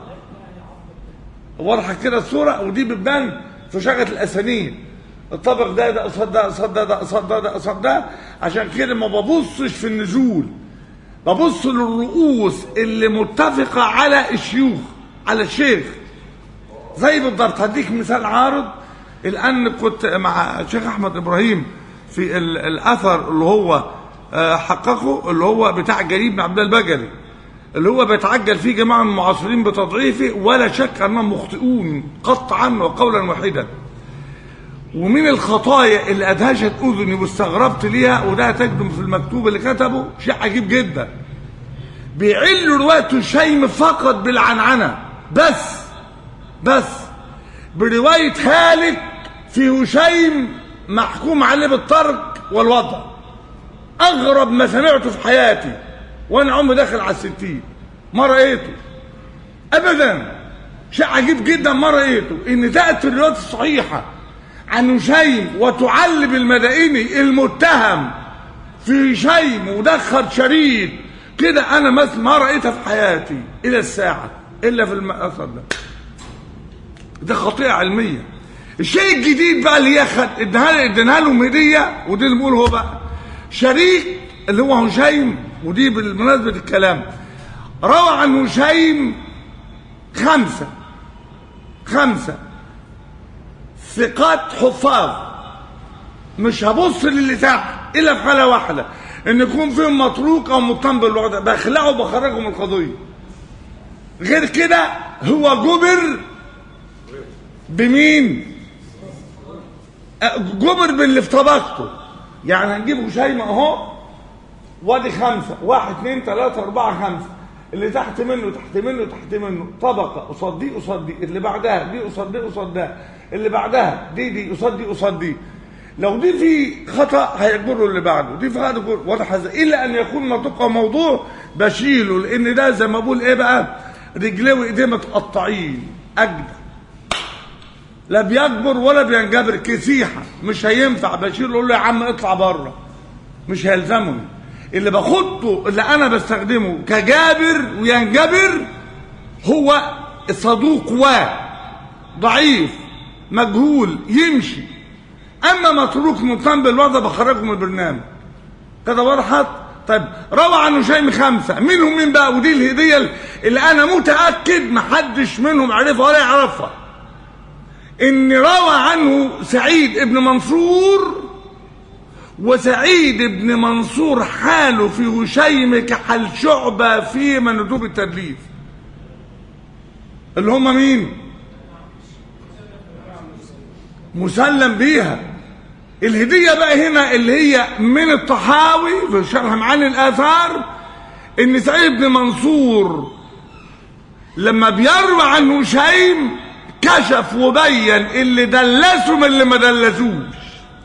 واضحه كده الصوره ودي بتبان في شغله الاسانيد الطبق ده ده قصاد ده قصاد ده ده قصاد ده ده قصاد ده عشان كده ما ببصش في النزول ببص للرؤوس اللي متفقه على الشيوخ على الشيخ زي بالضبط هديك مثال عارض الان كنت مع الشيخ احمد ابراهيم في ال- الاثر اللي هو آه، حققه اللي هو بتاع جرير بن عبد الله البجلي اللي هو بيتعجل فيه جماعه من المعاصرين بتضعيفه ولا شك انهم مخطئون قطعا وقولا واحدا ومن الخطايا اللي ادهشت اذني واستغربت ليها وده تجدم في المكتوب اللي كتبه شيء عجيب جدا بيعلوا روايه الشيم فقط بالعنعنه بس بس بروايه هالك في هشيم محكوم عليه بالترك والوضع اغرب ما سمعته في حياتي وانا عمري داخل على الستين ما رايته ابدا شيء عجيب جدا ما رايته ان تاتي الروايات الصحيحه عن هشيم وتعلب المدائني المتهم في هشيم ودخل شريط كده انا مثل ما رايتها في حياتي الى الساعه الا في الاثر ده ده خطيئه علميه الشيء الجديد بقى اللي هي خد اديها ادينا لهم هديه ودي اللي بنقول هو بقى شريك اللي هو هشيم ودي بالمناسبه الكلام روى عن هشيم خمسه خمسه ثقات حفاظ مش هبص للي تحت الا في حاله واحده ان يكون فيهم متروك او مطعم بالوضع بخلعه وبخرجه من القضيه غير كده هو جبر بمين أه، جبر باللي في طبقته يعني هنجيب هشيم اهو وادي خمسة واحد اثنين ثلاثة أربعة خمسة اللي تحت منه تحت منه تحت منه طبقة قصاد دي قصاد دي اللي بعدها دي قصاد دي قصاد ده اللي بعدها دي دي قصاد دي قصاد دي لو دي في خطأ هيجبره اللي بعده دي في خطأ يجبره واضح ازاي إلا أن يكون منطق أو موضوع بشيله لأن ده زي ما بقول إيه بقى رجليه وإيديه متقطعين أجدع لا بيكبر ولا بينجبر كسيحة مش هينفع بشير يقول له يا عم اطلع بره مش هيلزمني اللي باخده اللي انا بستخدمه كجابر وينجبر هو صدوق و ضعيف مجهول يمشي اما متروك مطعم بالوضع بخرجه من البرنامج كده وضحت طيب روى عن هشيم خمسة منهم مين بقى ودي الهدية اللي انا متأكد محدش منهم عرفها ولا يعرفها ان روى عنه سعيد ابن منصور وسعيد بن منصور حاله في هشيم كحال شعبة في مندوب التدليس اللي هم مين مسلم بيها الهدية بقى هنا اللي هي من الطحاوي في شرح معاني الآثار إن سعيد بن منصور لما بيروى عن هشيم كشف وبين اللي دلسوا من اللي ما دلسوش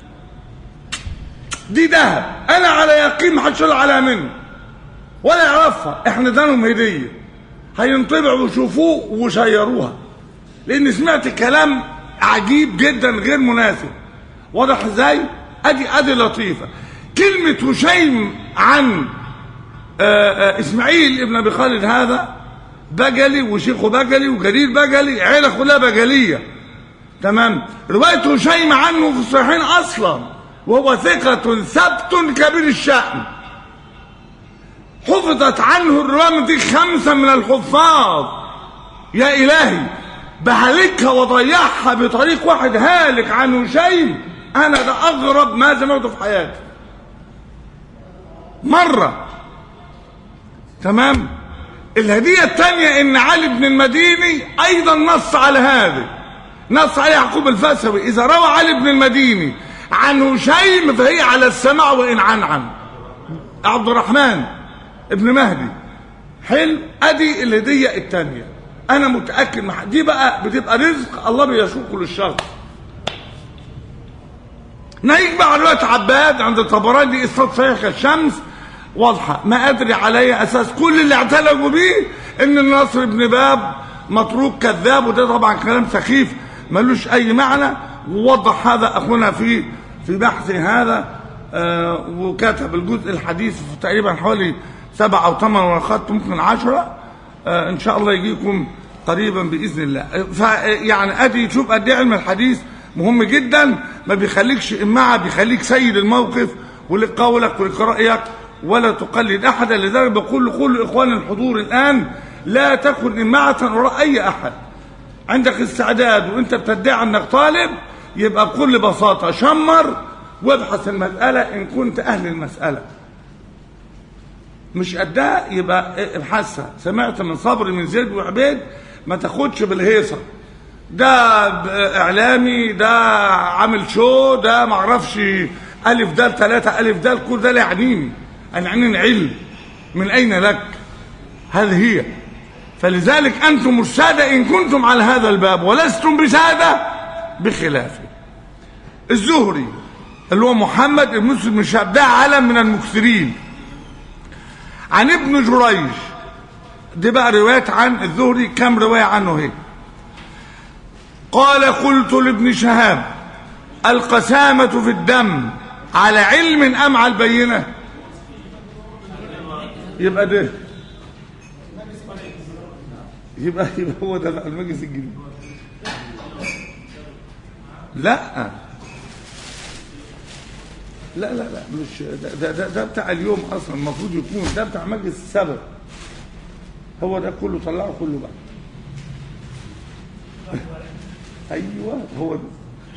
دي دهب انا على يقين ما حدش عليها منه ولا يعرفها احنا ادانهم هديه هينطبعوا ويشوفوه وشيروها لان سمعت كلام عجيب جدا غير مناسب واضح ازاي ادي ادي لطيفه كلمه هشيم عن آآ آآ اسماعيل ابن ابي خالد هذا بجلي وشيخه بجلي وجرير بجلي عيله كلها بجليه تمام روايه هشيم عنه في الصحيحين اصلا وهو ثقة ثبت كبير الشأن حفظت عنه الرواية دي خمسة من الحفاظ يا إلهي بهلكها وضيعها بطريق واحد هالك عنه شيء أنا ده أغرب ما سمعته في حياتي مرة تمام الهدية الثانية إن علي بن المديني أيضا نص على هذا نص عليه يعقوب الفسوي إذا روى علي بن المديني عن هشيم فهي على السماع وإن عن عن عبد الرحمن ابن مهدي حلو ادي الهدية الثانية انا متأكد مح... دي بقى بتبقى رزق الله بيسوقه للشر نيجي بقى على رواية عباد عند الطبراني اسناد صحيح كالشمس واضحة ما ادري عليه اساس كل اللي اعتلقوا بيه ان النصر بن باب متروك كذاب وده طبعا كلام سخيف ملوش اي معنى ووضح هذا اخونا في في بحث هذا آه وكتب الجزء الحديث في تقريبا حوالي سبعة او ثمان ورقات ممكن عشرة آه ان شاء الله يجيكم قريبا باذن الله يعني ادي شوف قد ايه علم الحديث مهم جدا ما بيخليكش امعه بيخليك سيد الموقف ولقولك ولقراءك ولا تقلد احدا لذلك بقول لكل اخوان الحضور الان لا تكن امعه وراء اي احد عندك استعداد وانت بتدعي انك طالب يبقى بكل بساطه شمر وابحث المساله ان كنت اهل المساله مش قدها يبقى ابحثها سمعت من صبر من زيد وعبيد ما تاخدش بالهيصه ده اعلامي ده عامل شو ده معرفش الف دال ثلاثة الف دال كل ده لا يعنيني انا يعنيني علم من اين لك هذه هي فلذلك انتم الساده ان كنتم على هذا الباب ولستم بساده بخلافه الزهري اللي هو محمد بن مسلم بن شهاب ده علم من المكثرين عن ابن جريج دي بقى روايات عن الزهري كم روايه عنه هي قال قلت لابن شهاب القسامة في الدم على علم أم على البينة يبقى ده يبقى يبقى هو ده بقى المجلس الجديد لا لا لا لا مش ده, ده, ده, ده بتاع اليوم اصلا المفروض يكون ده بتاع مجلس السبب هو ده كله طلعه كله بقى ايوه هو ده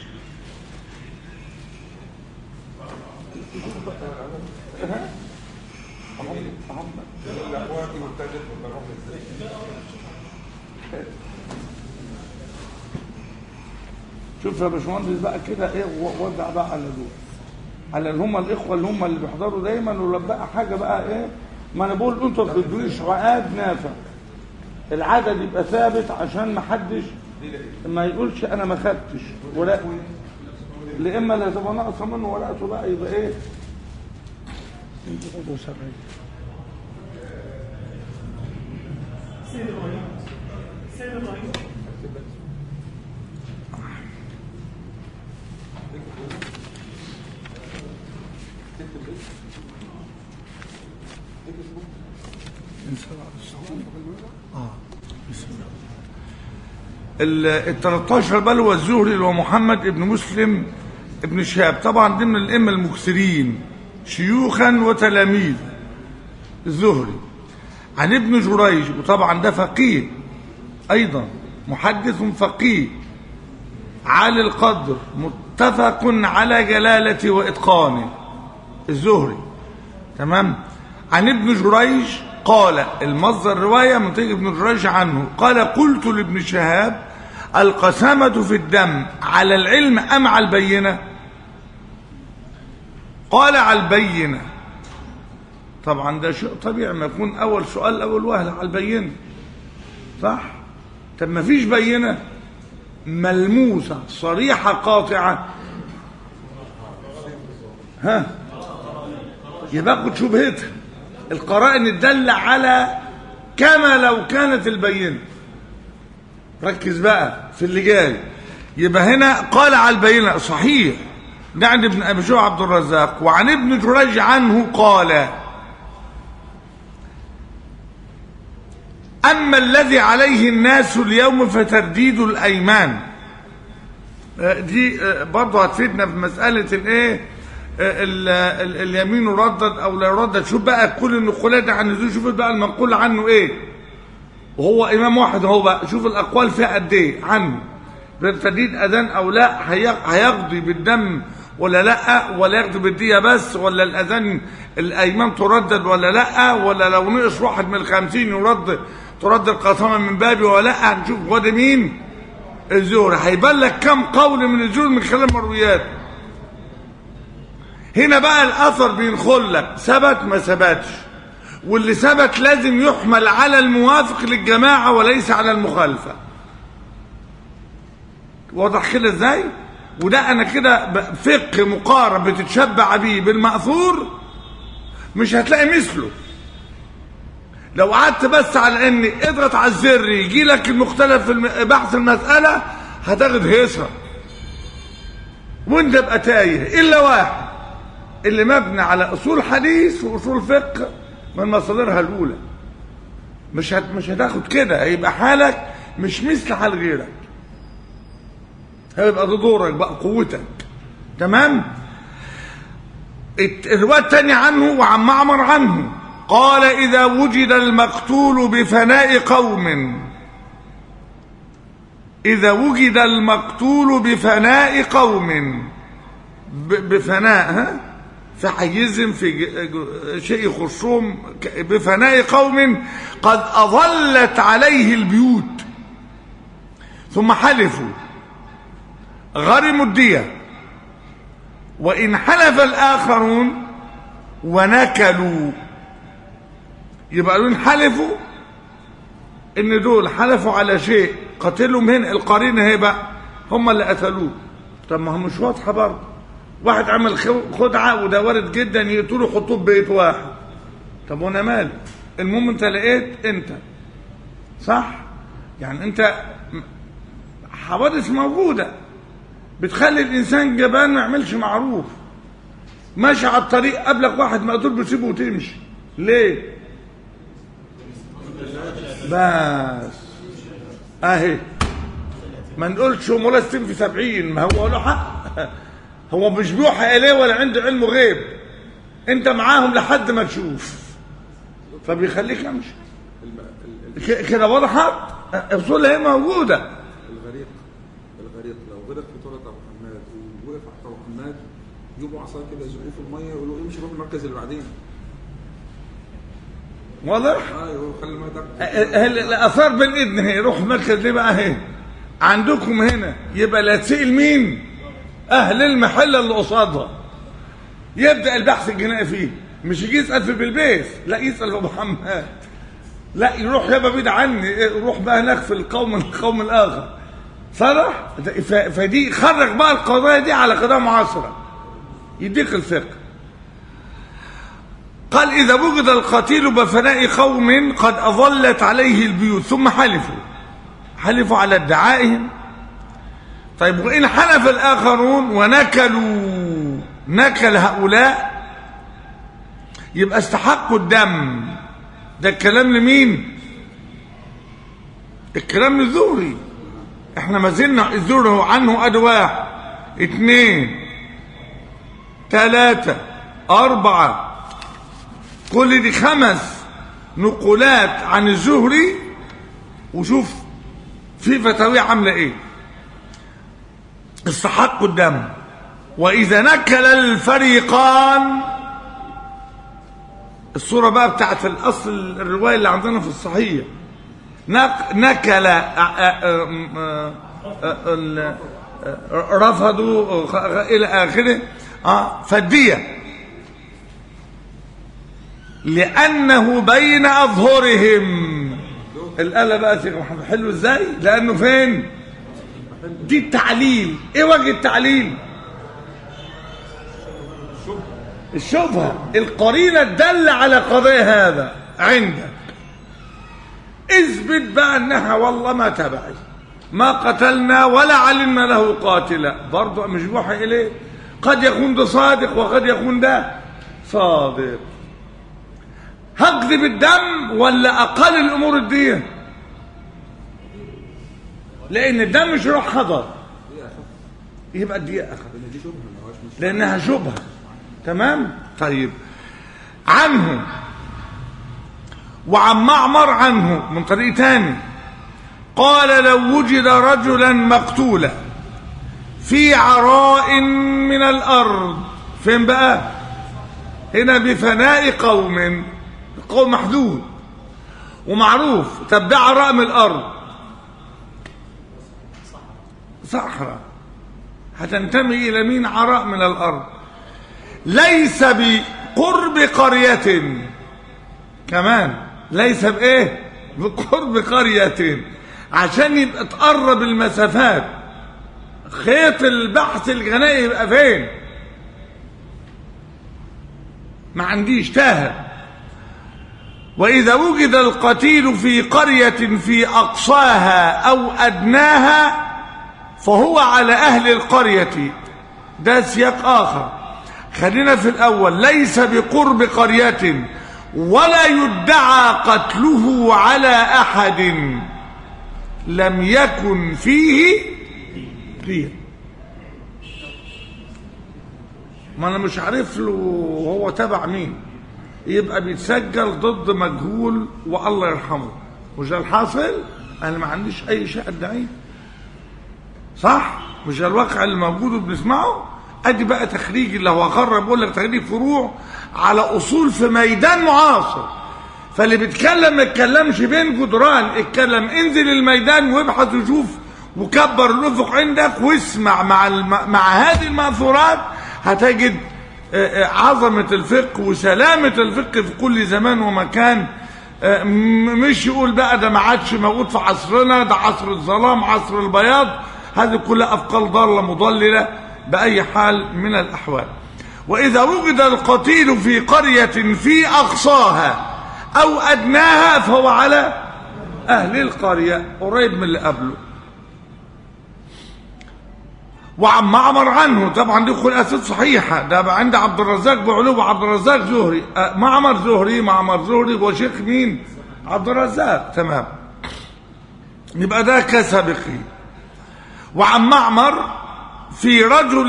شوف يا باشمهندس بقى كده ايه وزع بقى على دول على اللي هم الاخوه اللي هم اللي بيحضروا دايما ولو بقى حاجه بقى ايه ما انا بقول انتوا ما تدونيش عقاد نافع العدد يبقى ثابت عشان ما حدش ما يقولش انا ما خدتش ولا لا اما اللي هتبقى ناقصه منه ورقته بقى يبقى ايه ال 13 بل هو الزهري اللي هو محمد ابن مسلم ابن شهاب طبعا ضمن الائمه المكثرين شيوخا وتلاميذ الزهري عن ابن جريج وطبعا ده فقيه ايضا محدث فقيه عالي القدر متفق على جلالته وإتقانه الزهري تمام عن ابن جريج قال المصدر رواية من طريق ابن جريج عنه قال قلت لابن شهاب القسامة في الدم على العلم أم على البينة قال على البينة طبعا ده شيء طبيعي ما يكون أول سؤال أول وهلة على البينة صح طب ما فيش بينة ملموسة صريحة قاطعة ها يبقى خد شبهتها القرائن الدالة على كما لو كانت البينة ركز بقى في اللي جاي يبقى هنا قال على البينة صحيح ده عند ابن ابي شو عبد الرزاق وعن ابن جريج عنه قال اما الذي عليه الناس اليوم فترديد الايمان آه، دي آه، برضه هتفيدنا في مساله الايه آه، ال- ال- اليمين يردد او لا يردد شوف بقى كل النقولات عن النزول شوف بقى المنقول عنه ايه وهو امام واحد هو بقى شوف الاقوال فيها قد ايه عنه ترديد اذان او لا هي- هيقضي بالدم ولا لا ولا يقضي بالدية بس ولا الاذان الايمان تردد ولا لا ولا لو نقص واحد من الخمسين يرد ترد القسامة من بابي ولا لا هنشوف هو ده مين الزهري هيبان لك كم قول من الزهري من خلال المرويات هنا بقى الاثر بينخل لك ثبت ما ثبتش واللي ثبت لازم يحمل على الموافق للجماعة وليس على المخالفة واضح كده ازاي وده انا كده ب- فقه مقارب بتتشبع بيه بالمأثور مش هتلاقي مثله لو قعدت بس على ان اضغط على الزر يجي لك المختلف في الم- بحث المسألة هتاخد هيصة وانت بقى تايه الا واحد اللي مبني على اصول حديث واصول فقه من مصادرها الاولى مش هت مش هتاخد كده هيبقى حالك مش مثل حال غيرك هيبقى ده دورك بقى قوتك تمام الت- الرواية الثانية عنه وعن معمر عنه قال إذا وجد المقتول بفناء قوم إذا وجد المقتول بفناء قوم ب- بفناء ها في حيزم في ج- ج- شيء يخصهم ك- بفناء قوم قد أظلت عليه البيوت ثم حلفوا غرموا الدية وإن حلف الآخرون ونكلوا يبقى دول حلفوا إن دول حلفوا على شيء قتلهم هنا القرين هي بقى هم اللي قتلوه طب ما هو مش واضحة برضه واحد عمل خو- خدعة وده وارد جدا يقتلوا يحطوه في بيت واحد طب وانا مالي المهم انت لقيت انت صح يعني انت م- حوادث موجوده بتخلي الانسان جبان ما يعملش معروف ماشي على الطريق قبلك واحد مقتول بتسيبه وتمشي ليه بس اهي ما نقولش هو مولا 60 في 70 ما هو له حق هو مش بيوحى اليه ولا عنده علم غيب انت معاهم لحد ما تشوف فبيخليك امشي الم- ال- ال- ك- كده وضحت اصول هي موجوده الغريق الغريق لو غرق في ترة ابو حماد ووقف تحت ابو حماد يجيبوا عصا كده يزقوه في الميه يقولوا امشي روح المركز اللي بعدين واضح اه يقولوا خلي الميه تحت هل الاثار بالاذن هي روح المركز ليه بقى اهي عندكم هنا يبقى لا تسال مين اهل المحله اللي قصادها يبدا البحث الجنائي فيه مش يجي يسال في بالبيت لا يسال في ابو حماد لا يروح يابا بعيد عني روح بقى هناك في القوم القوم الاخر صرح ف- فدي خرج بقى القضايا دي على قضايا معاصره يديك الفقه قال إذا وجد القتيل بفناء قوم قد أظلت عليه البيوت ثم حلفوا حلفوا على ادعائهم طيب وإن حلف الآخرون ونكلوا نكل هؤلاء يبقى استحقوا الدم ده الكلام لمين الكلام للزهري احنا ما زلنا الزهري هو عنه ادي واحد اتنين تلاتة أربعة كل دي خمس نقولات عن الزهري وشوف في فتاوي عاملة ايه استحقوا الدم وإذا نكل الفريقان الصورة بقى بتاعت الأصل الرواية اللي عندنا في الصحيح نك- نكل آه، آه، آم، آه، آه، ال- آه، رفضوا آه، خ- خ- إلى آخره آه، فالدية لأنه بين أظهرهم الآلة بقى يا شيخ محمد حلو ازاي؟ لأنه فين؟ دي التعليل ايه وجه التعليل؟ الشبهة القرينة تدل على قضية هذا عندك اثبت بقى انها والله ما تبعي ما قتلنا ولا علمنا له قاتلا برضه مش بوحي اليه قد يكون ده صادق وقد يكون ده صادق هكذب الدم ولا اقل الامور الدية لان الدم مش روح حضر يبقى الدية اخف لان دي شبهه ما هواش مش لانها شبهه تمام طيب عنه وعن معمر عنه من طريق تاني قال لو وجد رجلا مقتولا في عراء من الارض فين بقى هنا بفناء قوم قوم محدود ومعروف طب ده عراء من الارض صحراء هتنتمي الى مين عراء من الارض ليس بقرب قرية كمان ليس بايه بقرب قرية عشان يبقى تقرب المسافات خيط البحث الغنائي يبقى فين ما عنديش تاهل وإذا وجد القتيل في قرية في أقصاها أو أدناها فهو على أهل القرية ده سياق آخر خلينا في الأول ليس بقرب قرية ولا يدعى قتله على أحد لم يكن فيه ريح ما أنا مش عارف له هو تبع مين يبقى بيتسجل ضد مجهول والله يرحمه مش ده الحاصل انا ما عنديش اي شيء ادعيه صح مش ده الواقع اللي موجود وبنسمعه ادي بقى تخريج اللي هو اقرب بقول لك تخريج فروع على اصول في ميدان معاصر فاللي بيتكلم ما يتكلمش بين جدران اتكلم انزل الميدان وابحث وشوف وكبر الافق عندك واسمع مع الم... مع هذه الماثورات هتجد آه، آه، عظمة الفقه وسلامة الفقه في كل زمان ومكان آه، م- مش يقول بقى ده ما عادش موجود في عصرنا ده عصر الظلام عصر البياض هذه كلها أفكار ضالة مضللة بأي حال من الأحوال وإذا وجد القتيل في قرية في أقصاها أو أدناها فهو على أهل القرية قريب من اللي قبله وعن معمر عنه طبعا دي خلقات صحيحة ده بقى عند عبد الرزاق بعلو وعبد الرزاق زهري آه، معمر زهري معمر زهري هو شيخ مين عبد الرزاق تمام يبقى ده كسبقي وعن معمر في رجل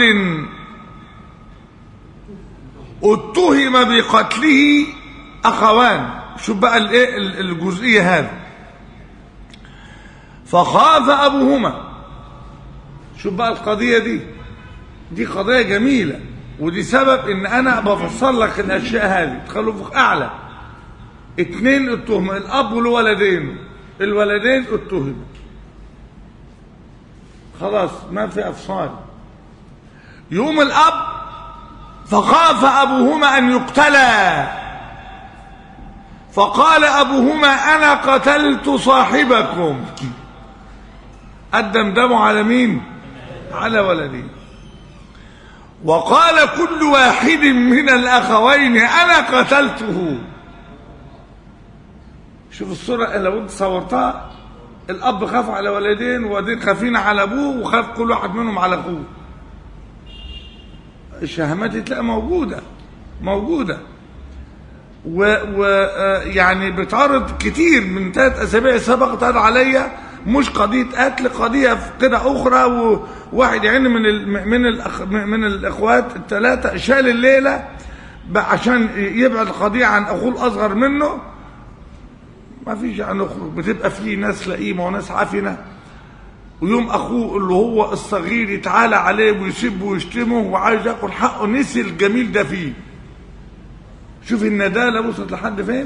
اتهم بقتله اخوان شوف بقى الايه الجزئيه هذه فخاف ابوهما شوف بقى القضيه دي دي قضيه جميله ودي سبب ان انا بفصل لك الاشياء هذه تخلوا فوق اعلى اتنين اتهم الاب والولدين الولدين اتهموا خلاص ما في افصال يوم الاب فخاف ابوهما ان يقتلا فقال ابوهما انا قتلت صاحبكم قدم دمه على مين على ولدي وقال كل واحد من الاخوين انا قتلته شوف الصورة لو انت صورتها الاب خاف على ولدين وولدين خافين على ابوه وخاف كل واحد منهم على اخوه الشهامات تلاقي موجودة موجودة ويعني بتعرض كتير من ثلاث اسابيع سبقت هذا عليا مش قضيه قتل قضيه في كده اخرى وواحد يعني من ال من الأخ من الاخوات الثلاثه شال الليله بقى عشان يبعد القضيه عن اخوه الاصغر منه ما فيش يعني نخرج بتبقى في ناس لئيمه وناس عفنه ويوم اخوه اللي هو الصغير يتعالى عليه ويسبه ويشتمه وعايز ياكل حقه نسي الجميل ده فيه شوف الندالة وصلت لحد فين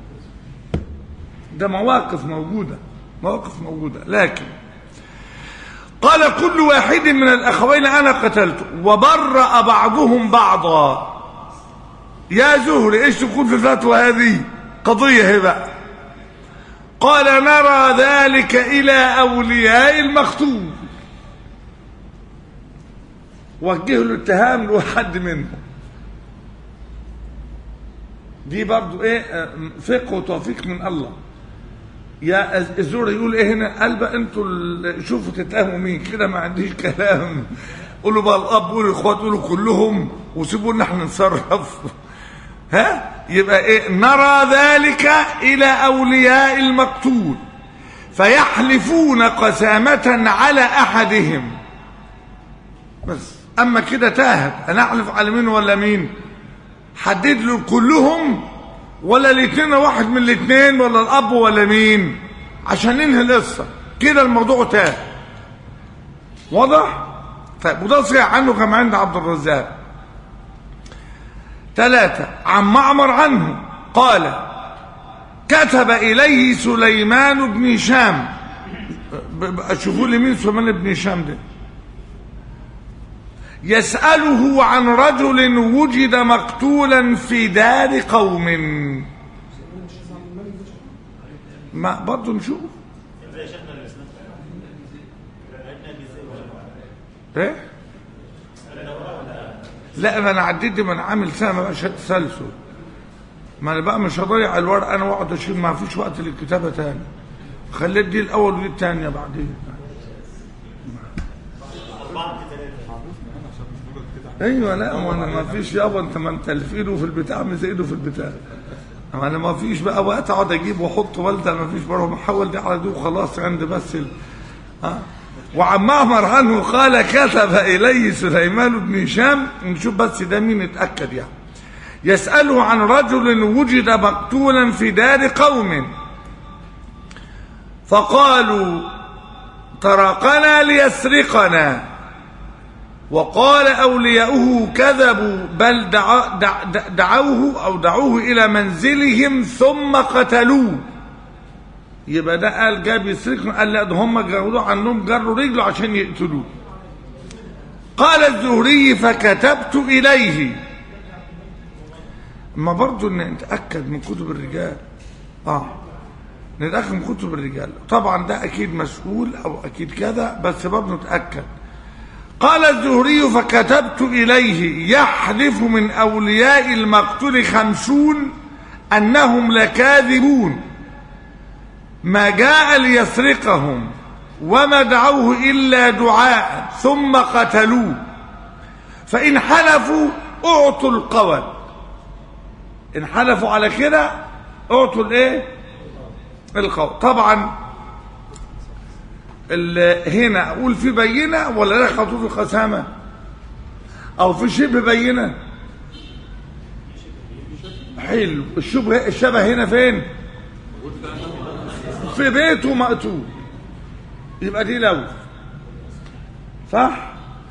ده مواقف موجودة مواقف موجودة لكن قال كل واحد من الأخوين أنا قتلته وبرأ بعضهم بعضا يا زهري ايش تكون في الفتوى هذه قضية هي بقى قال نرى ذلك إلى أولياء المقتول وجهوا الاتهام لحد منهم دي برضو ايه آه، فقه وتوفيق من الله يا الزور يقول ايه هنا قال بقى انتوا ال- شوفوا تتهموا مين كده ما عنديش كلام قولوا بقى الاب قولوا الاخوات قولوا كلهم وسيبونا احنا نتصرف ها يبقى ايه نرى ذلك الى اولياء المقتول فيحلفون قسامة على احدهم بس اما كده تاهت انا احلف على مين ولا مين حدد له كلهم ولا الاثنين واحد من الاثنين ولا الاب ولا مين عشان ننهي القصه كده الموضوع تاه واضح طيب وده صحيح عنه كما عند عبد الرزاق ثلاثة عن معمر عنه قال كتب إليه سليمان بن هشام ب- ب- شوفوا لي مين سليمان بن هشام ده يسأله عن رجل وجد مقتولا في دار قوم ما برضه نشوف ايه لا ما انا عديت ما انا عامل سنه ما بقاش تسلسل ما انا بقى مش هضيع الورق انا واقعد اشيل ما فيش وقت للكتابه تاني خليت دي الاول ودي الثانيه بعدين ايوه لا ما انا ما فيش يابا انت ما انت اللي في ايده في البتاع مش زي ايده في البتاع ما انا ما فيش بقى وقت اقعد اجيب واحط والده ما فيش بروح محول دي على دي وخلاص عندي بس ال... ها وعن معمر عنه قال كتب اليه سليمان بن هشام نشوف بس ده مين اتاكد يعني يساله عن رجل وجد مقتولا في دار قوم فقالوا طرقنا ليسرقنا وقال أولياؤه كذبوا بل دع دع دع دعوه أو دعوه إلى منزلهم ثم قتلوه يبقى ده قال جاب يسرقنا قال لا ده هم جروا عنهم جروا رجله عشان يقتلوه قال الزهري فكتبت إليه ما برضو ان نتأكد من كتب الرجال اه نتأكد من كتب الرجال طبعا ده أكيد مسؤول أو أكيد كذا بس برضو نتأكد قال الزهري فكتبت إليه يحلف من أولياء المقتول خمسون أنهم لكاذبون ما جاء ليسرقهم وما دعوه إلا دعاء ثم قتلوه فإن حلفوا أعطوا القول إن حلفوا على كده أعطوا الإيه القول طبعا ال- هنا اقول في بينه ولا لا خطوط القسامه او في شبه بينه حلو الشبه الشبه هنا فين في بيته مقتول يبقى دي لو صح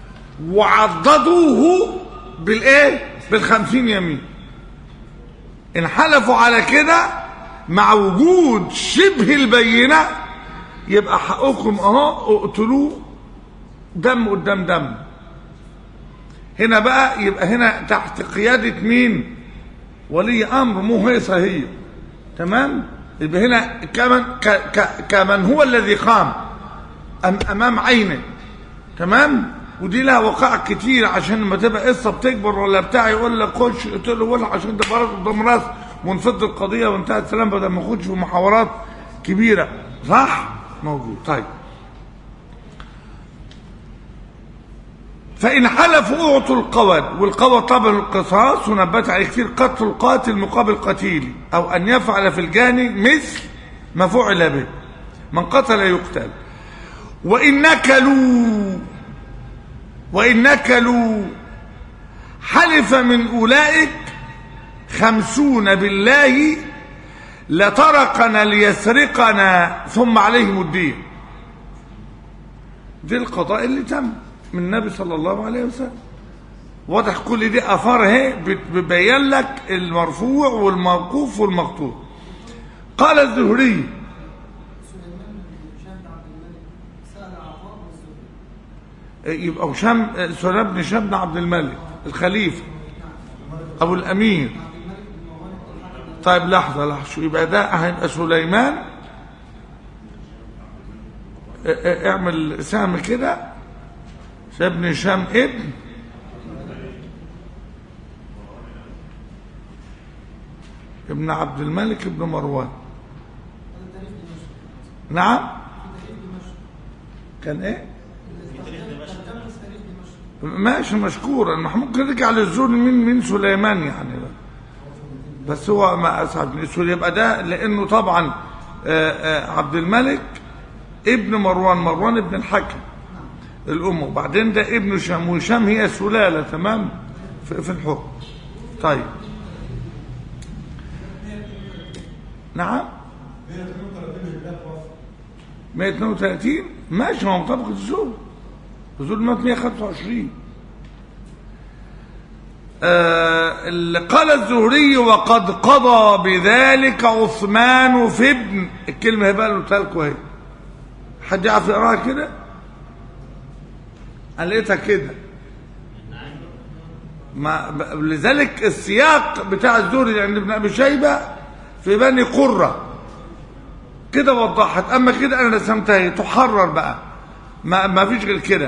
وعضدوه بالايه بالخمسين يمين ان حلفوا على كده مع وجود شبه البينه يبقى حقكم اهو اقتلوه دم قدام دم هنا بقى يبقى هنا تحت قيادة مين ولي امر مو هيصة هي تمام يبقى هنا كمن ك ك كمن هو الذي قام أم امام عينه تمام ودي لها وقائع كتير عشان لما تبقى قصه بتكبر ولا بتاع يقول لك خش اقتله ولا عشان ده فرض قدام راس ونفض القضيه وانتهت السلام بدل ما نخش في محاورات كبيره صح موجود طيب فإن حلفوا أعطوا القود والقود طبعا القصاص ونبت عليه كتير قتل القاتل مقابل قتيل أو أن يفعل في الجاني مثل ما فعل به من قتل يقتل وإن نكلوا وإن نكلوا حلف من أولئك خمسون بالله لطرقنا ليسرقنا ثم عليهم الدين دي القضاء اللي تم من النبي صلى الله عليه وسلم واضح كل دي اثار اهي بتبين لك المرفوع والموقوف والمقطوع قال الزهري يبقى هشام سليمان بن هشام بن عبد الملك الخليفه ابو الامير طيب لحظه لحظه شو يبقى ده هيبقى سليمان ا- ا- اعمل سهم كده ابن هشام ابن ابن عبد الملك ابن مروان نعم كان ايه ماشي مشكورا ما ممكن نرجع للزور من من سليمان يعني بس هو ما اسعد من سليمان يبقى ده لانه طبعا آه، آه، عبد الملك ابن مروان مروان ابن الحكم الام وبعدين ده ابن شام وشام هي سلاله تمام في, في الحكم طيب نعم 132 ماشي ما هو مطابق الزول الزول مات 125 آه اللي قال الزهري وقد قضى بذلك عثمان في ابن الكلمه هي بقى اللي قلتها لكم اهي حد يعرف يقراها كده؟ أنا لقيتها كده ما ب- لذلك السياق بتاع الزهري عند ابن ابي شيبه في بني قره كده وضحت اما كده انا رسمتها هي تحرر بقى ما, ما فيش غير كده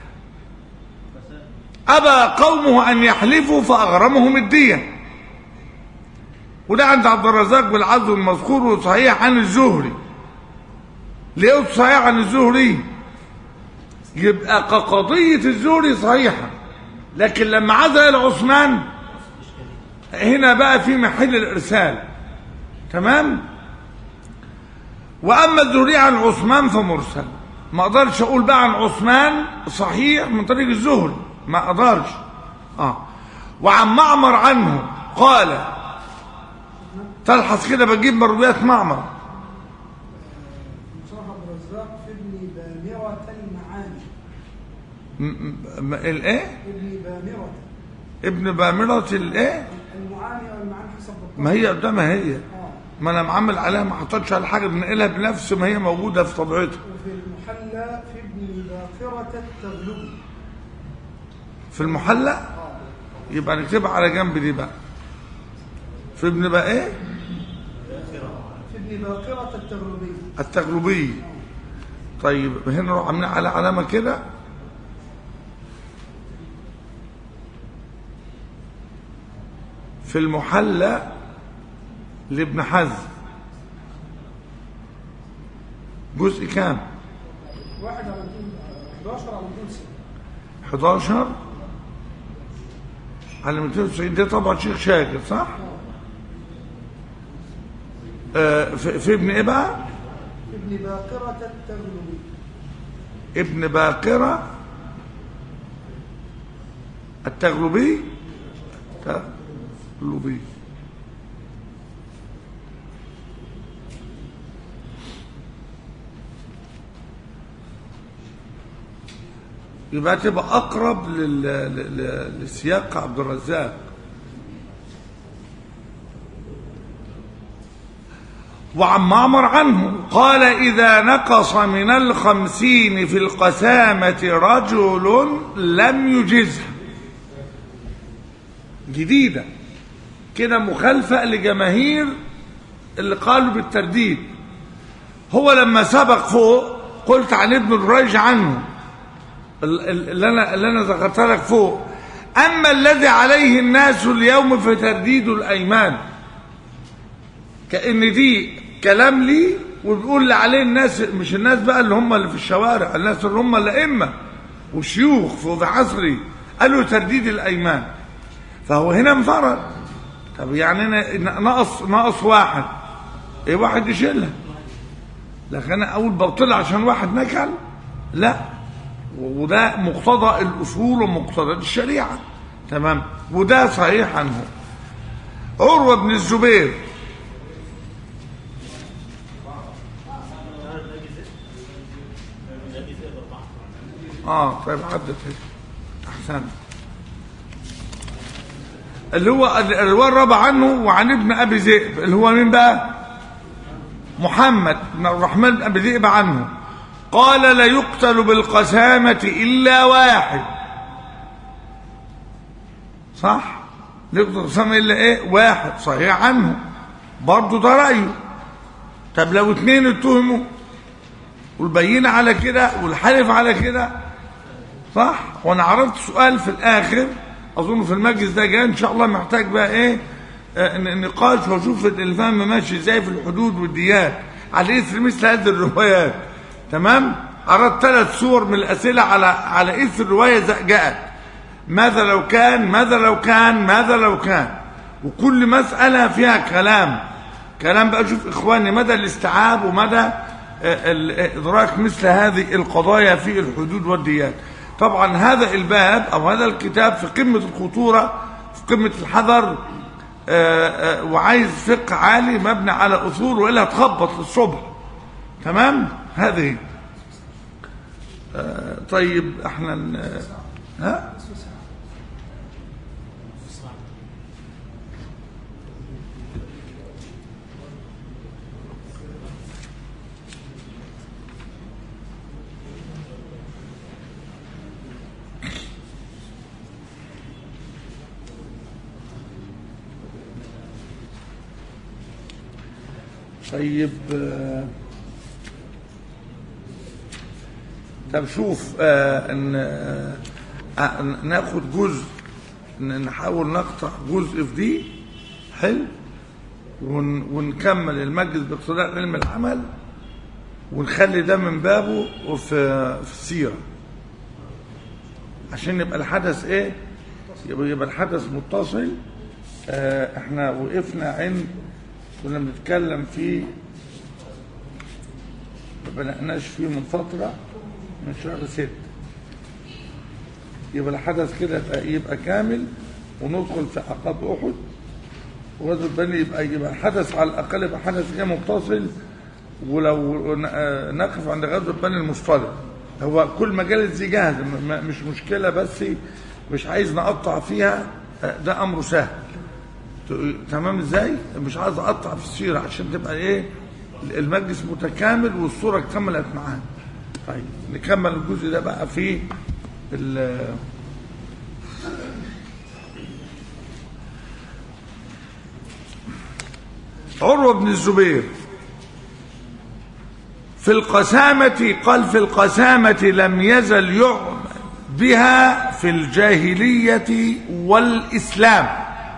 ابى قومه ان يحلفوا فاغرمهم الديه وده عند عبد الرزاق بالعزو المذكور وصحيح عن الزهري ليه صحيح عن الزهري يبقى قضية الزهري صحيحة لكن لما عزل عثمان هنا بقى في محل الإرسال تمام وأما الزهري عن عثمان فمرسل ما أقدرش أقول بقى عن عثمان صحيح من طريق الزهري ما أقدرش آه وعن معمر عنه قال تلحظ كده بجيب مرويات معمر صاحب الرزاق في ابن بامرة المعاني م- م- الايه ابن بامرة ابن بامرة الايه المعاني والمعاني حسب الطبع ما هي قدامها هي آه. ما انا معمل عليها ما حطيتش على حاجه بنقلها بنفس ما هي موجوده في طبيعتها وفي المحلى في ابن باقرة التغلب في المحلى يبقى نكتبها على جنب دي بقى في ابن بقى ايه في ابن باقرة التغلبي التغلبي طيب هنا نروح عاملين على علامه كده في المحلى لابن حزم جزء كام واحد على 200 11 على 200 11 على 290 ده طبعا شيخ شاكر صح؟ آه في, في ابن ايه بقى؟ ابن باقرة التغلبي ابن باقرة التغلبي تغلبي يبقى تبقى أقرب لل... لل... لسياق عبد الرزاق وعن معمر عنه قال إذا نقص من الخمسين في القسامة رجل لم يجزه جديدة كده مخالفة لجماهير اللي قالوا بالترديد هو لما سبق فوق قلت عن ابن الريج عنه ال- ال- اللي انا اللي انا ذكرت لك فوق اما الذي عليه الناس اليوم فترديد الايمان كان دي كلام لي وبيقول اللي عليه الناس مش الناس بقى اللي هم اللي في الشوارع الناس اللي هم الائمه والشيوخ في عصري قالوا ترديد الايمان فهو هنا انفرد طب يعني أنا نقص نقص واحد ايه واحد يشيلها لكن انا اقول بطلع عشان واحد نكل لا وده مقتضى الاصول ومقتضى الشريعه تمام وده صحيح عنه عروه بن الزبير اه طيب عدت هيك. احسن اللي هو الروايه الرابعه عنه وعن ابن ابي ذئب اللي هو مين بقى محمد بن الرحمن بن ابي ذئب عنه قال لا يقتل بالقسامه الا واحد صح لا يقتل بالقسامه الا ايه واحد صحيح عنه برضه ده رايه طب لو اتنين اتهموا والبينة على كده والحلف على كده صح وانا عرضت سؤال في الاخر اظن في المجلس ده جاي ان شاء الله محتاج بقى ايه آه، ن- نقاش واشوف الفهم ماشي ازاي في الحدود والديات على اثر مثل هذه الروايات تمام عرضت ثلاث صور من الاسئله على على اثر الروايه ز- جاءت ماذا لو كان ماذا لو كان ماذا لو كان وكل مساله فيها كلام كلام بقى شوف اخواني مدى الاستيعاب ومدى آه، ال- ادراك مثل هذه القضايا في الحدود والديات طبعا هذا الباب او هذا الكتاب في قمه الخطوره في قمه الحذر آه، آه، وعايز فقه عالي مبني على اصول والا تخبط للصبح تمام هذه آه، طيب احنا ن- ها طيب آه، طب شوف آه، ان آه، آه، ناخد جزء ن- نحاول نقطع جزء في دي حلو ون- ونكمل المجلس باقتضاء علم العمل ونخلي ده من بابه وفي في السيره عشان يبقى الحدث ايه يبقى, يبقى الحدث متصل آه، احنا وقفنا عند كنا بنتكلم في ما بدأناش فيه من فترة من شهر ست يبقى الحدث كده يبقى- يبقى كامل وندخل في عقاب أحد وهذا البني يبقى يبقى الحدث على الأقل يبقى حدث كده متصل ولو ن- آه، نقف عند غزوة بني المصطلق هو كل مجال دي جاهز م- م- مش مشكلة بس مش عايز نقطع فيها آه، ده أمره سهل ت- تمام ازاي مش عايز اقطع في السيره عشان تبقى ايه المجلس متكامل والصوره اكتملت معانا طيب نكمل الجزء ده بقى في ال عروة بن الزبير في القسامة قال في القسامة لم يزل يعمل بها في الجاهلية والإسلام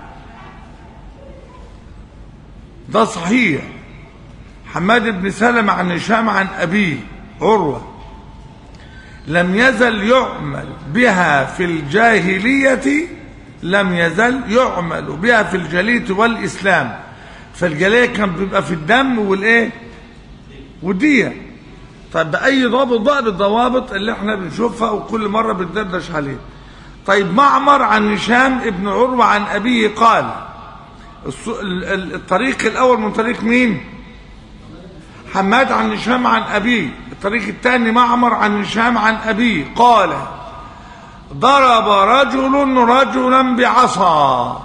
ده صحيح حماد بن سلمة عن هشام عن أبيه عروة لم يزل يعمل بها في الجاهلية لم يزل يعمل بها في الجاهلية والإسلام فالجاهلية كان بيبقى في الدم والإيه والدية طيب بأي ضابط بقى بالضوابط اللي احنا بنشوفها وكل مرة بندردش عليه طيب معمر عن هشام ابن عروة عن أبيه قال الص- ال- ال- الطريق الأول من طريق مين حماد عن هشام عن أبيه الطريق الثاني معمر عن هشام عن أبيه قال ضرب رجل رجلا بعصا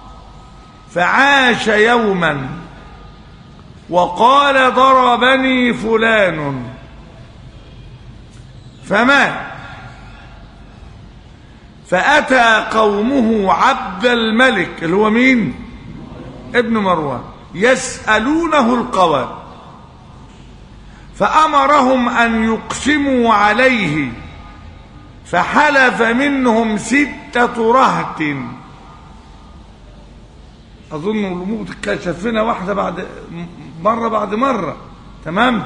فعاش يوما وقال ضربني فلان فمات فأتى قومه عبد الملك اللي هو مين ابن مروان يسألونه القواب فأمرهم أن يقسموا عليه فحلف منهم ستة رهط أظن الأمور تتكشف لنا واحدة بعد مرة بعد مرة تمام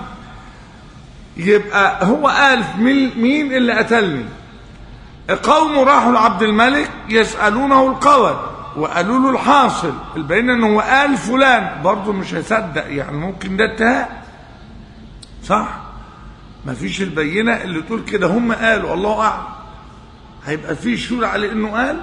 يبقى هو قال مين مين اللي قتلني قوم راحوا لعبد الملك يسألونه القول وقالوا له الحاصل البين انه هو قال فلان برضه مش هيصدق يعني ممكن ده اتهاء صح مفيش البينة اللي تقول كده هم قالوا الله أعلم هيبقى في شهود على انه قال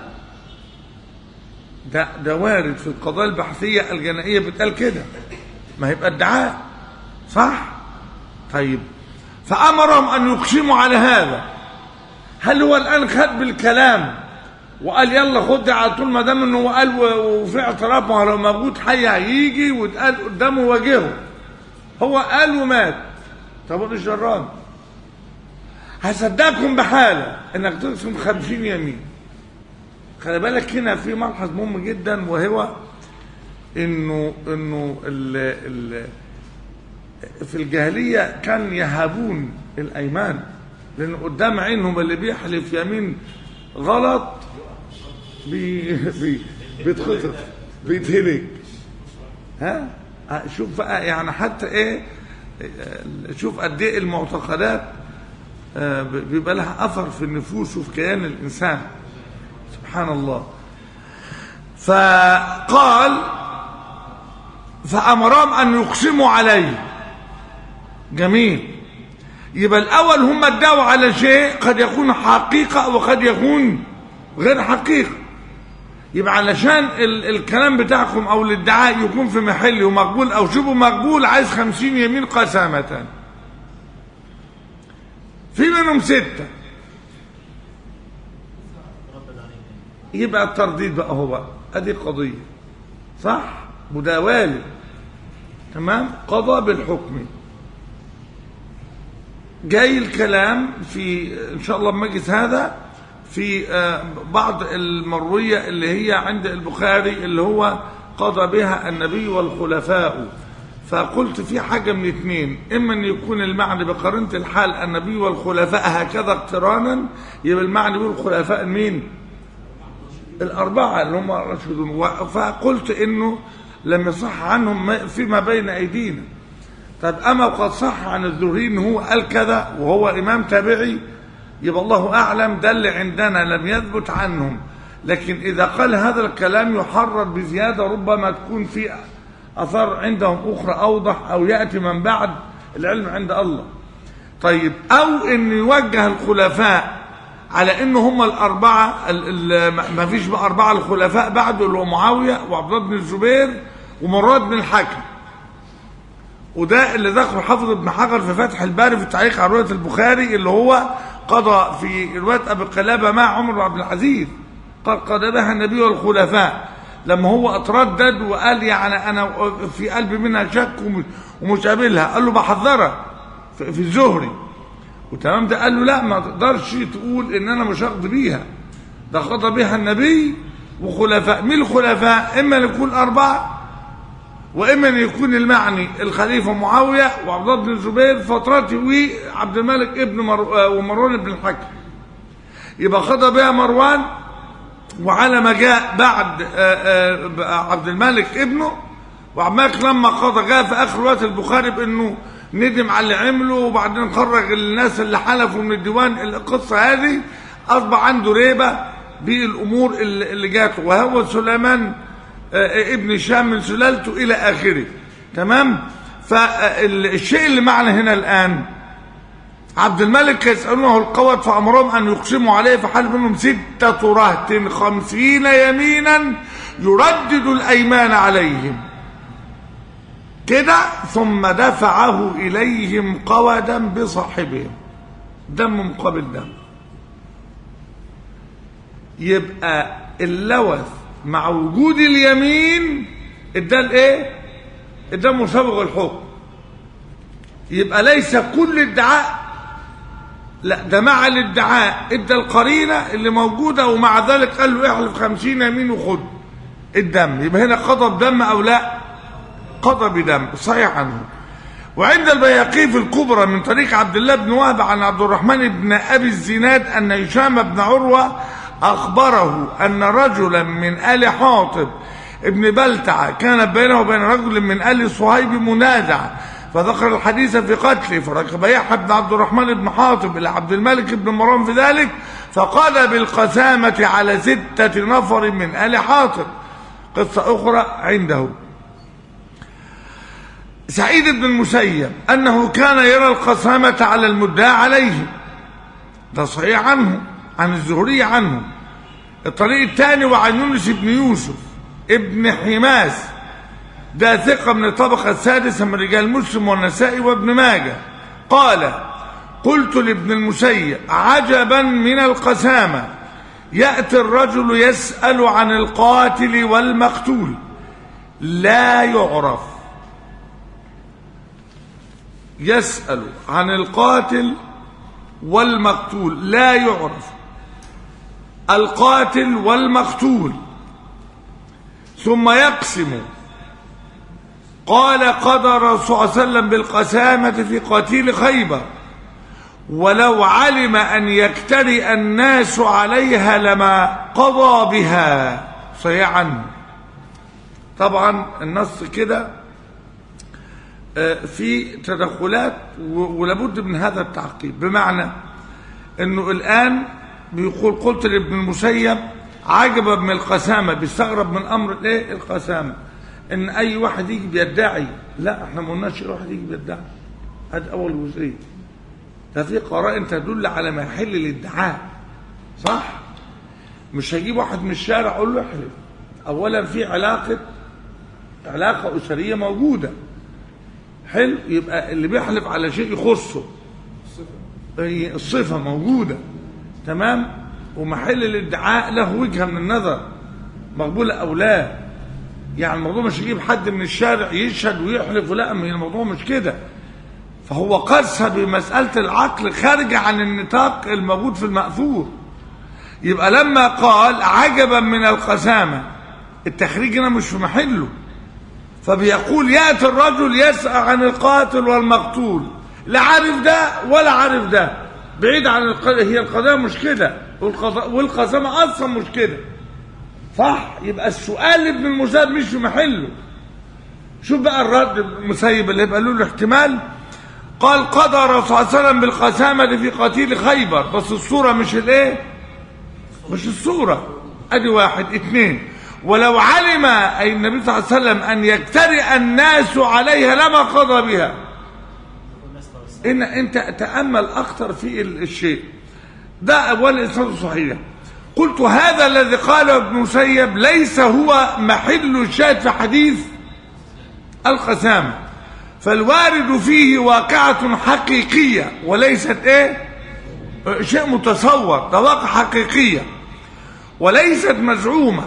ده ده وارد في القضايا البحثية الجنائية بتقال كده ما هيبقى ادعاء صح طيب فأمرهم أن يقسموا على هذا هل هو الآن خد بالكلام وقال يلا خد على طول ما دام انه هو قال و- وفي اعتراف ما هو لو موجود حي هيجي واتقال قدامه واجهه هو قال ومات طب ابن الشران هصدقكم بحاله انك تقسم خمسين يمين خلي بالك هنا في ملحظ مهم جدا وهو انه انه ال ال في الجاهليه كان يهابون الايمان لان قدام عينهم اللي بيحلف يمين غلط بي بي بيتخطف بيتهلك ها آه، شوف بقى يعني حتى ايه آه، شوف قد ايه المعتقدات آه، بيبقى لها اثر في النفوس وفي كيان الانسان سبحان الله فقال فامرهم ان يقسموا عليه جميل يبقى الاول هم ادعوا على شيء قد يكون حقيقه وقد يكون غير حقيقه يبقى علشان ال الكلام بتاعكم او الادعاء يكون في محله ومقبول او شبه مقبول عايز خمسين يمين قسامة في منهم ستة يبقى الترديد بقى هو بقى ادي قضية صح وده والد تمام قضى بالحكم جاي الكلام في ان شاء الله مجلس هذا في آه، بعض المروية اللي هي عند البخاري اللي هو قضى بها النبي والخلفاء فقلت في حاجة من اتنين اما ان يكون المعنى بقرينة الحال النبي والخلفاء هكذا اقترانا يبقى المعنى بالخلفاء مين الأربعة اللي هم الراشدون و- فقلت إنه لم يصح عنهم ما- فيما بين أيدينا طب أما قد صح عن الزهري إن هو قال كذا وهو إمام تابعي يبقى الله أعلم ده اللي عندنا لم يثبت عنهم لكن إذا قال هذا الكلام يحرر بزيادة ربما تكون في أثار عندهم أخرى أوضح أو يأتي من بعد العلم عند الله طيب او ان يوجه الخلفاء على ان هم الاربعه ال- ال- ما فيش بقى اربعه الخلفاء بعده اللي هو معاويه وعبد الله بن الزبير ومراد بن الحكم وده اللي ذكره حافظ ابن حجر في فتح الباري في التعليق على روايه البخاري اللي هو قضى في روايه ابي قلابه مع عمر بن عبد العزيز قال قضى بها النبي والخلفاء لما هو اتردد وقال يعني انا في قلبي منها شك ومش- ومش قابلها قال له بحذرك في في الزهري وتمام ده قال له لا ما تقدرش تقول ان انا مش هقضي بيها ده قضى بها النبي وخلفاء مين الخلفاء اما ان يكون اربعه واما ان يكون المعني الخليفه معاويه وعبد الله بن الزبير فترته وعبد الملك ابن مر... آه، ومروان بن الحكم يبقى قضى بها مروان وعلى ما جاء بعد آه، آه، عبد الملك ابنه وعبد الملك لما قضى جاء في اخر وقت البخاري بانه ندم على اللي عمله وبعدين خرج الناس اللي حلفوا من الديوان القصه هذه اصبح عنده ريبه بالامور اللي اللي جاته وهو سليمان آه، ابن هشام من سلالته الى اخره تمام فالشيء اللي معنا هنا الان عبد الملك يسألونه القوت فأمرهم أن يقسموا عليه فحل منهم ستة رهط خمسين يمينا يردد الأيمان عليهم كده ثم دفعه إليهم قودا بصاحبهم دم مقابل دم يبقى اللوث مع وجود اليمين ادى الايه ادى مسابق الحكم يبقى ليس كل ادعاء لا ده مع الادعاء ادى القرينه اللي موجوده ومع ذلك قال له احلف خمسين يمين وخد الدم يبقى هنا قضى بدم او لا قضى بدم صحيح عنه وعند البياقي في الكبرى من طريق عبد الله بن وهب عن عبد الرحمن بن ابي الزناد ان هشام بن عروه اخبره ان رجلا من ال حاطب ابن بلتعه كان بينه وبين رجل من ال صهيب منازع فذكر الحديث في قتله فركب يحيى بن عبد الرحمن بن حاطب الى عبد الملك بن مروان في ذلك فقال بالقسامه على سته نفر من ال حاطب قصه اخرى عنده سعيد بن المسيب أنه كان يرى القسامة على المدعى عليه ده صحيح عنه عن الزهري عنه الطريق الثاني وعن يونس بن يوسف ابن حماس ده ثقة من الطبقة السادسة من رجال مسلم والنسائي وابن ماجه قال قلت لابن المسيب عجبا من القسامة يأتي الرجل يسأل عن القاتل والمقتول لا يعرف يسأل عن القاتل والمقتول لا يعرف القاتل والمقتول ثم يقسم قال قضى الرسول صلى الله عليه وسلم بالقسامة في قتيل خيبر ولو علم أن يكترئ الناس عليها لما قضى بها صيعا طبعا النص كده آه، في تدخلات و- ولابد من هذا التعقيب بمعنى انه الان بيقول قلت لابن المسيب عجبا من القسامه بيستغرب من امر الايه القسامه ان اي واحد يجي بيدعي لا احنا ما قلناش واحد يجي بيدعي هذا اول جزئيه ده في قرائن تدل على ما يحل الادعاء صح مش هجيب واحد من الشارع اقول له احلف اولا في علاقه علاقه اسريه موجوده حلو يبقى اللي بيحلف على شيء يخصه هي الصفة موجودة تمام ومحل الادعاء له وجهة من النظر مقبولة أو لا يعني الموضوع مش يجيب حد من الشارع يشهد ويحلف لا ما هي الموضوع مش كده فهو قاسها بمسألة العقل خارجة عن النطاق الموجود في المأثور يبقى لما قال عجبا من القسامة التخريج هنا مش في محله فبيقول يأتي الرجل يسأل عن القاتل والمقتول لا عارف ده ولا عارف ده بعيد عن القضية هي القضية مش كده والقضاء- والقسامة أصلا مش كده صح يبقى السؤال لابن المسيب مش في محله شوف بقى الرد المسيب اللي يبقى له الاحتمال قال قضى الرسول صلى الله عليه وسلم بالقسامة في قتيل خيبر بس الصورة مش الايه مش الصورة ادي واحد اثنين ولو علم اي النبي صلى الله عليه وسلم ان يجترئ الناس عليها لما قضى بها ان انت تامل اكثر في ال- الشيء ده اول اسناد صحيح قلت هذا الذي قاله ابن مسيب ليس هو محل الشاهد في حديث القسامه فالوارد فيه واقعه حقيقيه وليست ايه شيء متصور ده واقع حقيقيه وليست مزعومه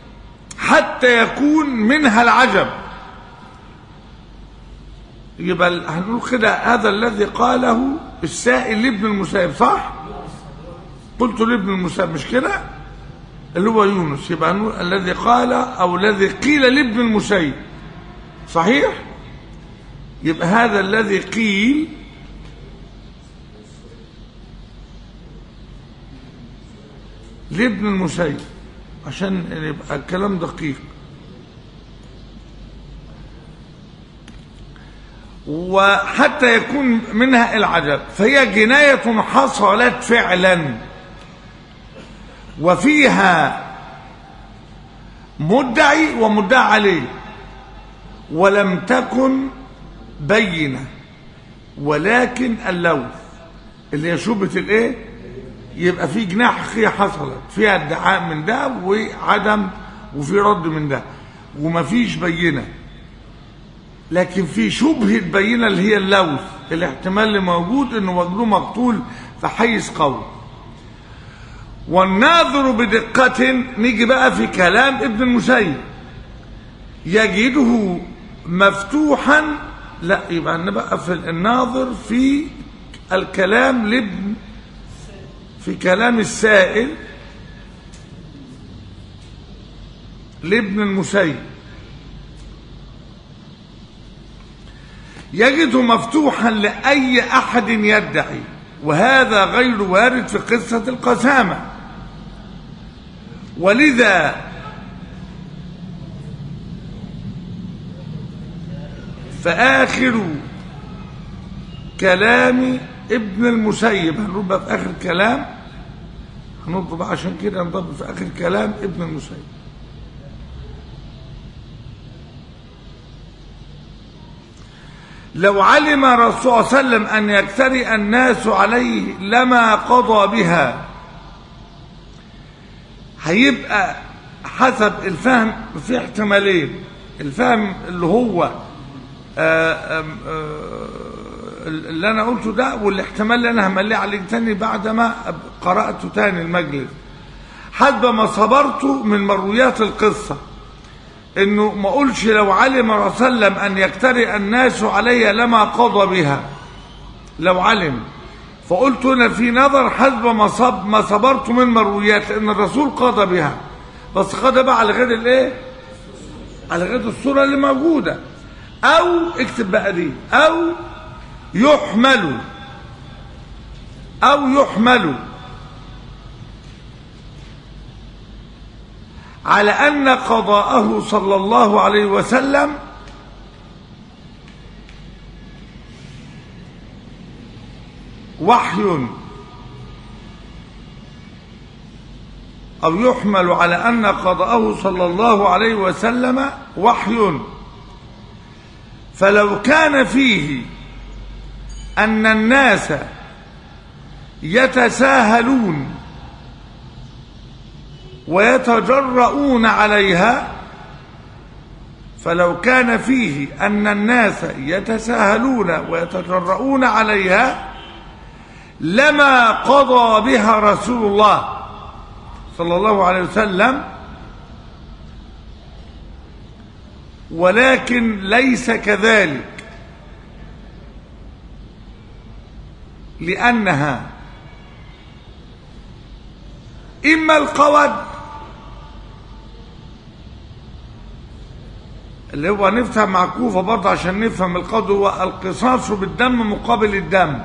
حتى يكون منها العجب يبقى ال- هنقول كده هذا الذي قاله السائل لابن المسيب صح قلت لابن المسيب مش كده اللي هو يونس يبقى هنقول الذي قال او الذي قيل لابن المسيب صحيح يبقى هذا الذي قيل لابن المسيب عشان يبقى الكلام دقيق وحتى يكون منها العجب فهي جناية حصلت فعلا وفيها مدعي ومدعى عليه ولم تكن بينة ولكن اللوث اللي هي شبهة الايه يبقى في جناح حقيقية حصلت فيها ادعاء من ده وعدم وفي رد من ده ومفيش بينه لكن في شبهة بينة اللي هي اللوث الاحتمال اللي موجود انه وجدوه مقتول في حيز قوي والناظر بدقة نيجي بقى في كلام ابن المسيب يجده مفتوحا لا يبقى عندنا بقى في الناظر في الكلام لابن في كلام السائل لابن المسيب يجده مفتوحا لأي أحد يدعي وهذا غير وارد في قصة القسامة ولذا فآخر كلام ابن المسيب هنقول بقى في آخر كلام هنطلب عشان كده نضرب في آخر كلام ابن المسيب لو علم الرسول صلى الله عليه وسلم أن يجترئ الناس عليه لما قضى بها هيبقى حسب الفهم في احتمالين الفهم اللي هو آآ آآ اللي انا قلته ده والاحتمال اللي انا همليه عليك تاني بعدما قرأته تاني المجلس حسب ما صبرت من مرويات القصة انه ما اقولش لو علم رسول الله وسلم ان يقترئ الناس علي لما قضى بها لو علم فقلت هنا في نظر حسب ما صب ما صبرت من مرويات ان الرسول قضى بها بس قضى بقى على غير الايه على غير الصورة اللي موجودة او اكتب بقى دي او يحمل او يحمل على ان قضاءه صلى الله عليه وسلم وحي أو يحمل على أن قضاءه صلى الله عليه وسلم وحي فلو كان فيه أن الناس يتساهلون ويتجرؤون عليها فلو كان فيه أن الناس يتساهلون ويتجرؤون عليها لما قضى بها رسول الله صلى الله عليه وسلم ولكن ليس كذلك لأنها إما القود اللي هو نفهم مع كوفة برضه عشان نفهم القود هو القصاص بالدم مقابل الدم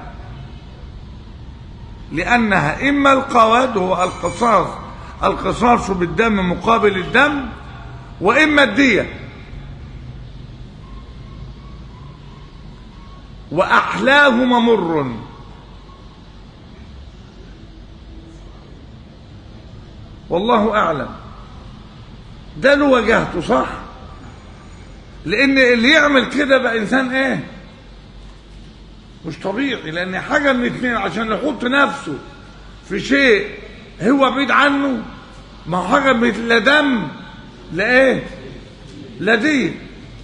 لأنها إما القود هو القصاص القصاص بالدم مقابل الدم وإما الدية وأحلاهما مر والله أعلم ده له وجهته صح لأن اللي يعمل كده بقى إنسان إيه مش طبيعي لأن حاجة من اتنين عشان يحط نفسه في شيء هو بعيد عنه ما هو حاجة من لا دم لا ايه لا دين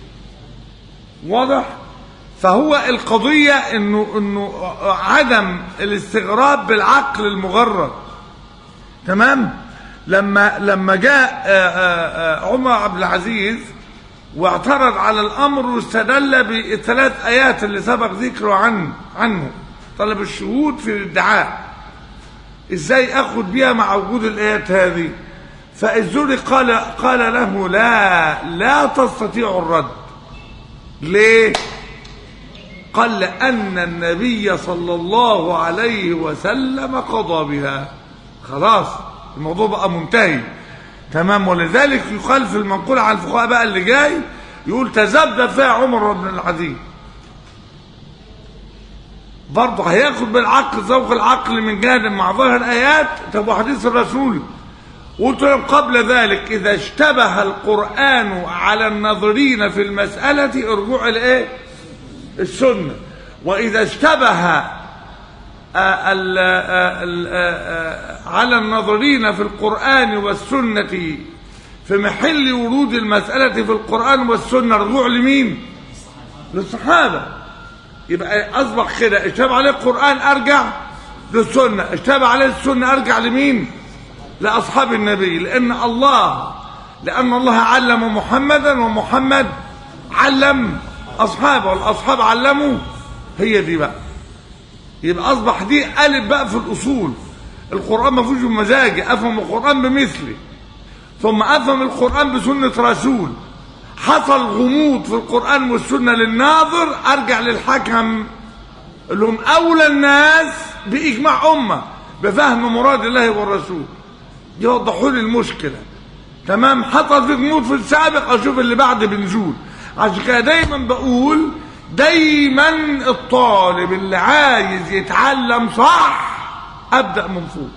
واضح فهو القضية انه انه عدم الاستغراب بالعقل المجرد تمام لما لما جاء عمر عبد العزيز واعترض على الامر واستدل بالثلاث ايات اللي سبق ذكره عنه عنه طلب الشهود في الادعاء ازاي اخد بيها مع وجود الايات هذه فالزهري قال قال له لا لا تستطيع الرد ليه قال لأن النبي صلى الله عليه وسلم قضى بها خلاص الموضوع بقى منتهي تمام ولذلك يقال في المنقول عن الفقهاء بقى اللي جاي يقول تزبد فيها عمر بن العزيز برضه هياخد بالعقل ذوق العقل من جانب مع ظاهر الايات طب وحديث الرسول قلت لهم قبل ذلك اذا اشتبه القران على الناظرين في المساله ارجوع الايه السنه واذا اشتبه ال ال على الناظرين في القران والسنه في محل ورود المساله في القران والسنه رجوع لمين للصحابه يبقى اصبح كده اشتبه عليه القران ارجع للسنه اشتبه عليه السنه ارجع لمين لاصحاب النبي لان الله لان الله علم محمدا ومحمد علم اصحابه والاصحاب علموا هي دي بقى يبقى اصبح دي الف بقى في الاصول القران ما فيهوش مزاجي افهم القران بمثلي ثم افهم القران بسنه رسول حصل غموض في القرآن والسنة للناظر أرجع للحكم اللي هم أولى الناس بإجماع أمة بفهم مراد الله والرسول يوضحوا لي المشكلة تمام حصل في غموض في السابق أشوف اللي بعد بنزول عشان كده دايما بقول دايما الطالب اللي عايز يتعلم صح أبدأ من فوق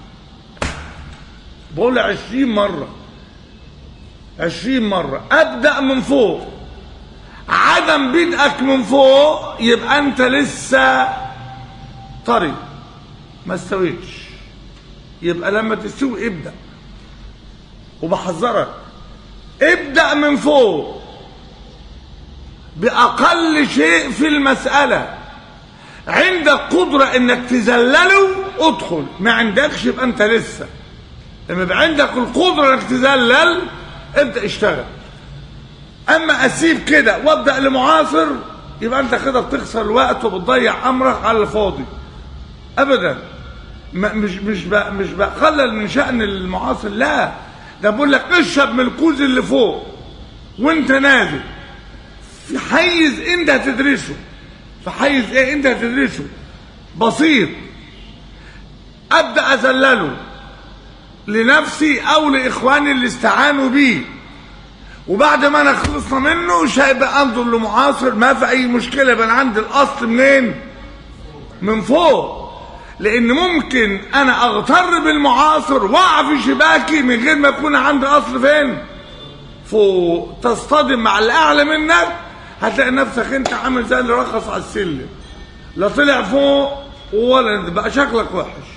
بقول عشرين مرة عشرين مرة أبدأ من فوق عدم بدءك من فوق يبقى أنت لسه طري ما استويتش يبقى لما تستوي ابدأ وبحذرك ابدأ من فوق بأقل شيء في المسألة عندك قدرة انك تذلله ادخل ما عندكش يبقى انت لسه لما يبقى عندك القدرة انك تذلل ابدأ اشتغل اما اسيب كده وابدأ لمعاصر يبقى انت كده بتخسر الوقت وبتضيع امرك على الفاضي ابدا ما مش مش بق مش بقلل من شأن المعاصر لا ده بقول لك اشرب من الكوز اللي فوق وانت نازل في حيز انت هتدرسه في حيز ايه انت هتدرسه بسيط ابدا اذلله لنفسي او لاخواني اللي استعانوا بيه وبعد ما انا خلصنا منه مش هيبقى انظر لمعاصر ما في اي مشكله يبقى انا عندي الاصل منين من فوق لان ممكن انا اغتر بالمعاصر واقع في شباكي من غير ما يكون عندي اصل فين فوق تصطدم مع اللي اعلى منك هتلاقي نفسك انت عامل زي اللي رخص على السلم لا طلع فوق ولا بقى شكلك وحش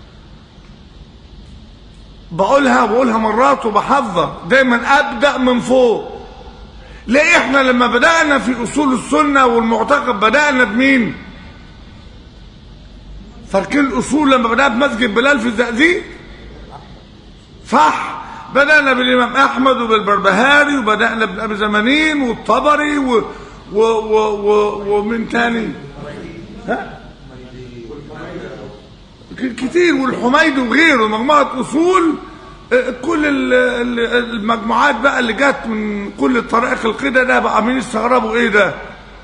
بقولها وبقولها مرات وبحذر دايما ابدا من فوق ليه احنا لما بدانا في اصول السنه والمعتقد بدانا بمين فاكرين الاصول لما بدانا بمسجد بلال في الزقازيق صح بدانا بالامام احمد وبالبربهاري وبدانا بابي زمانين والطبري و و و و ومن تاني ها كتير والحميدي وغيره مجموعة أصول آه، كل ال- ال- المجموعات بقى اللي جت من كل الطرائق القدة ده بقى مين استغربوا ايه ده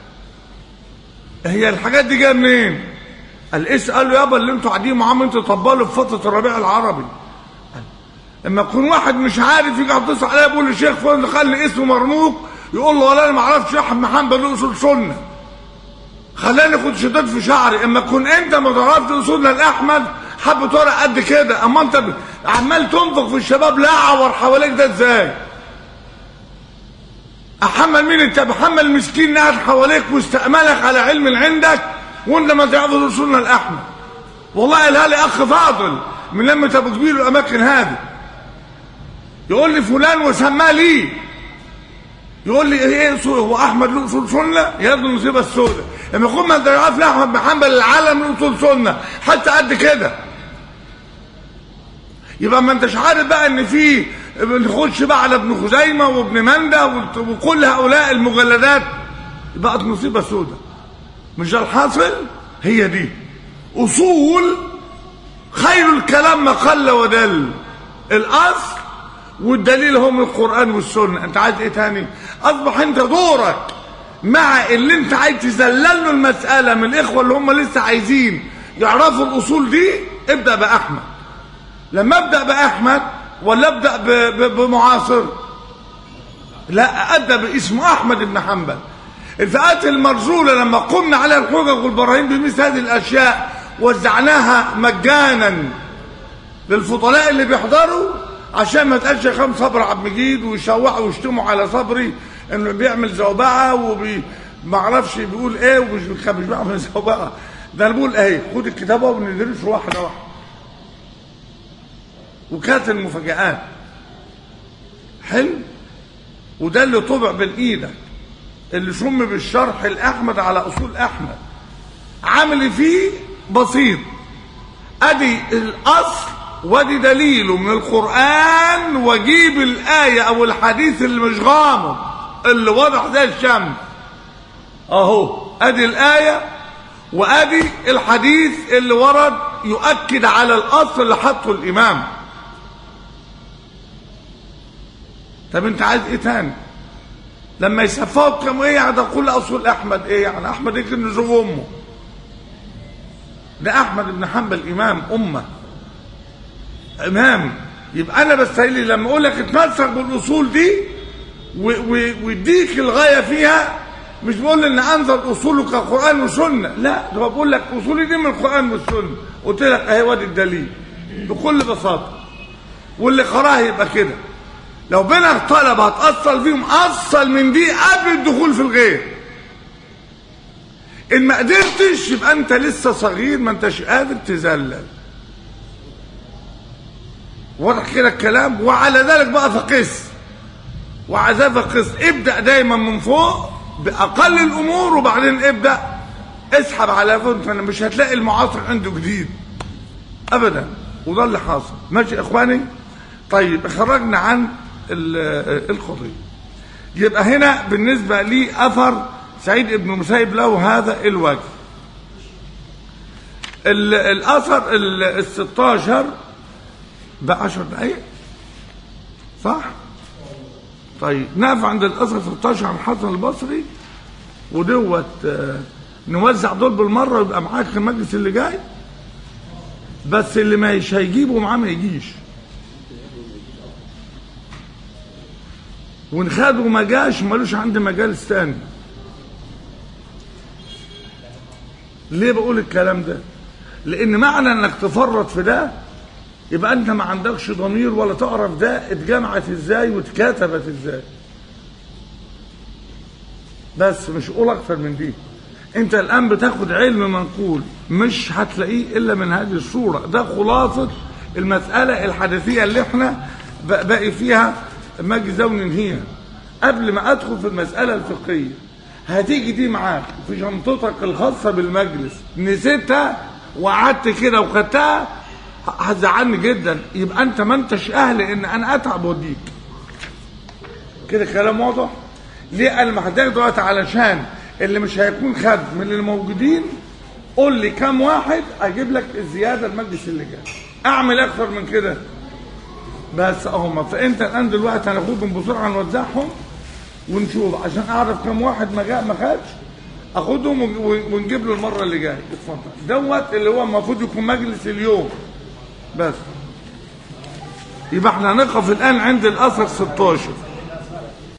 هي الحاجات دي جايه منين قال اسألوا يابا اللي انتوا قاعدين معاهم انتوا طبلوا في فترة الربيع العربي اما يكون واحد مش عارف يجي يتصل عليا يقول لي شيخ فلان خلي اسمه مرموق يقول له والله انا ما اعرفش احمد محمد له اصول سنه خلاني كنت شداد في شعري اما تكون انت ما تعرفش اصولنا الاحمد حبه ورق قد كده اما انت ب- عمال تنفخ في الشباب لا عور حواليك ده ازاي احمل مين انت محمل المسكين قاعد حواليك واستأملك على علم عندك وانت ما تعرفش اصولنا الاحمد والله قالها لي اخ فاضل من لما ابو كبير الاماكن هذه يقول لي فلان وسماه لي يقول لي ايه اصول هو احمد له اصول سنه يبدو المصيبه السوداء لما يكون ما تعرف لاحمد بن حنبل العالم له اصول سنه حتى قد كده يبقى ما انتش عارف بقى ان في نخش بقى على ابن خزيمه وابن منده وت- وكل هؤلاء المجلدات بقت مصيبه سوداء مش ده الحاصل هي دي اصول خير الكلام ما قل ودل الاصل والدليل هو من القران والسنه انت عايز ايه تاني اصبح انت دورك مع اللي انت عايز تذلل له المساله من الاخوه اللي هم لسه عايزين يعرفوا الاصول دي ابدا باحمد لما ابدا باحمد ولا ابدا ب- ب- بمعاصر لا ابدا باسمه احمد بن حنبل الفئات المرزوله لما قمنا على الحجج والبراهين بمثل هذه الاشياء وزعناها مجانا للفضلاء اللي بيحضروا عشان ما تقالش يا خام صبر عبد المجيد ويشوحوا ويشتموا على صبري انه بيعمل زوبعه وبي ما اعرفش بيقول ايه ومش مش بيعمل زوبعه ده انا بقول اهي خد الكتاب وبندرسه واحده واحده وكانت المفاجآت حلو وده اللي طبع بالايدك اللي سم بالشرح الاحمد على اصول احمد عمل فيه بسيط ادي الاصل وادي دليله من القران واجيب الايه او الحديث اللي مش غامض اللي واضح زي الشمس اهو ادي الايه وادي الحديث اللي ورد يؤكد على الاصل اللي حطه الامام طب انت عايز ايه تاني لما يسفوك كم ايه يعني تقول اصول احمد ايه يعني احمد ايه كان نزوج امه ده احمد بن حنبل امام امه امام يبقى انا بستهيلي لما اقول لك اتمسك بالاصول دي و- و- واديك الغايه فيها مش بقول ان انظر اصوله كقران وسنه لا ده بقول لك اصولي دي من القران والسنه قلت لك اهي وادي الدليل بكل بساطه واللي قراه يبقى كده لو بينك طلبه هتاصل فيهم اصل من دي قبل الدخول في الغير ان ما قدرتش يبقى انت لسه صغير ما انتش قادر تذلل واضح كده الكلام وعلى ذلك بقى فقس وعلى ذلك فقس ابدا دايما من فوق باقل الامور وبعدين ابدا اسحب على فون فانا مش هتلاقي المعاصر عنده جديد ابدا وده اللي حاصل ماشي يا اخواني طيب خرجنا عن ال- القضيه يبقى هنا بالنسبه لي اثر سعيد بن المسيب له هذا الوجه ال- الاثر ال 16 ب 10 دقائق صح طيب نقف عند الاثر 16 عن الحسن البصري ودوت آه، نوزع دول بالمره ويبقى معاك في المجلس اللي جاي بس اللي مش هيجيبه معاه ما يجيش وان خده ما جاش ملوش عندي مجالس تاني ليه بقول الكلام ده لان معنى انك تفرط في ده يبقى انت ما عندكش ضمير ولا تعرف ده اتجمعت ازاي واتكتبت ازاي بس مش اقول اكتر من دي انت الان بتاخد علم منقول مش هتلاقيه الا من هذه الصوره ده خلاصه المساله الحديثيه اللي احنا ب- باقي فيها مجزه وننهيها قبل ما ادخل في المساله الفقهيه هتيجي دي معاك في شنطتك الخاصه بالمجلس نسيتها وقعدت كده وخدتها ه- هتزعلني جدا يبقى انت ما انتش اهل ان انا اتعب واديك كده كلام واضح ليه انا محتاج دلوقتي علشان اللي مش هيكون خد من اللي موجودين قول لي كام واحد اجيب لك الزياده المجلس اللي جاي اعمل اكتر من كده بس اهما فانت الان دلوقتي هناخدهم بسرعه نوزعهم ونشوف عشان اعرف كام واحد ما جاء ما خدش اخدهم ون- ونجيب له المره اللي جايه اتفضل دوت اللي هو المفروض يكون مجلس اليوم بس يبقى احنا هنقف الان عند الاثر 16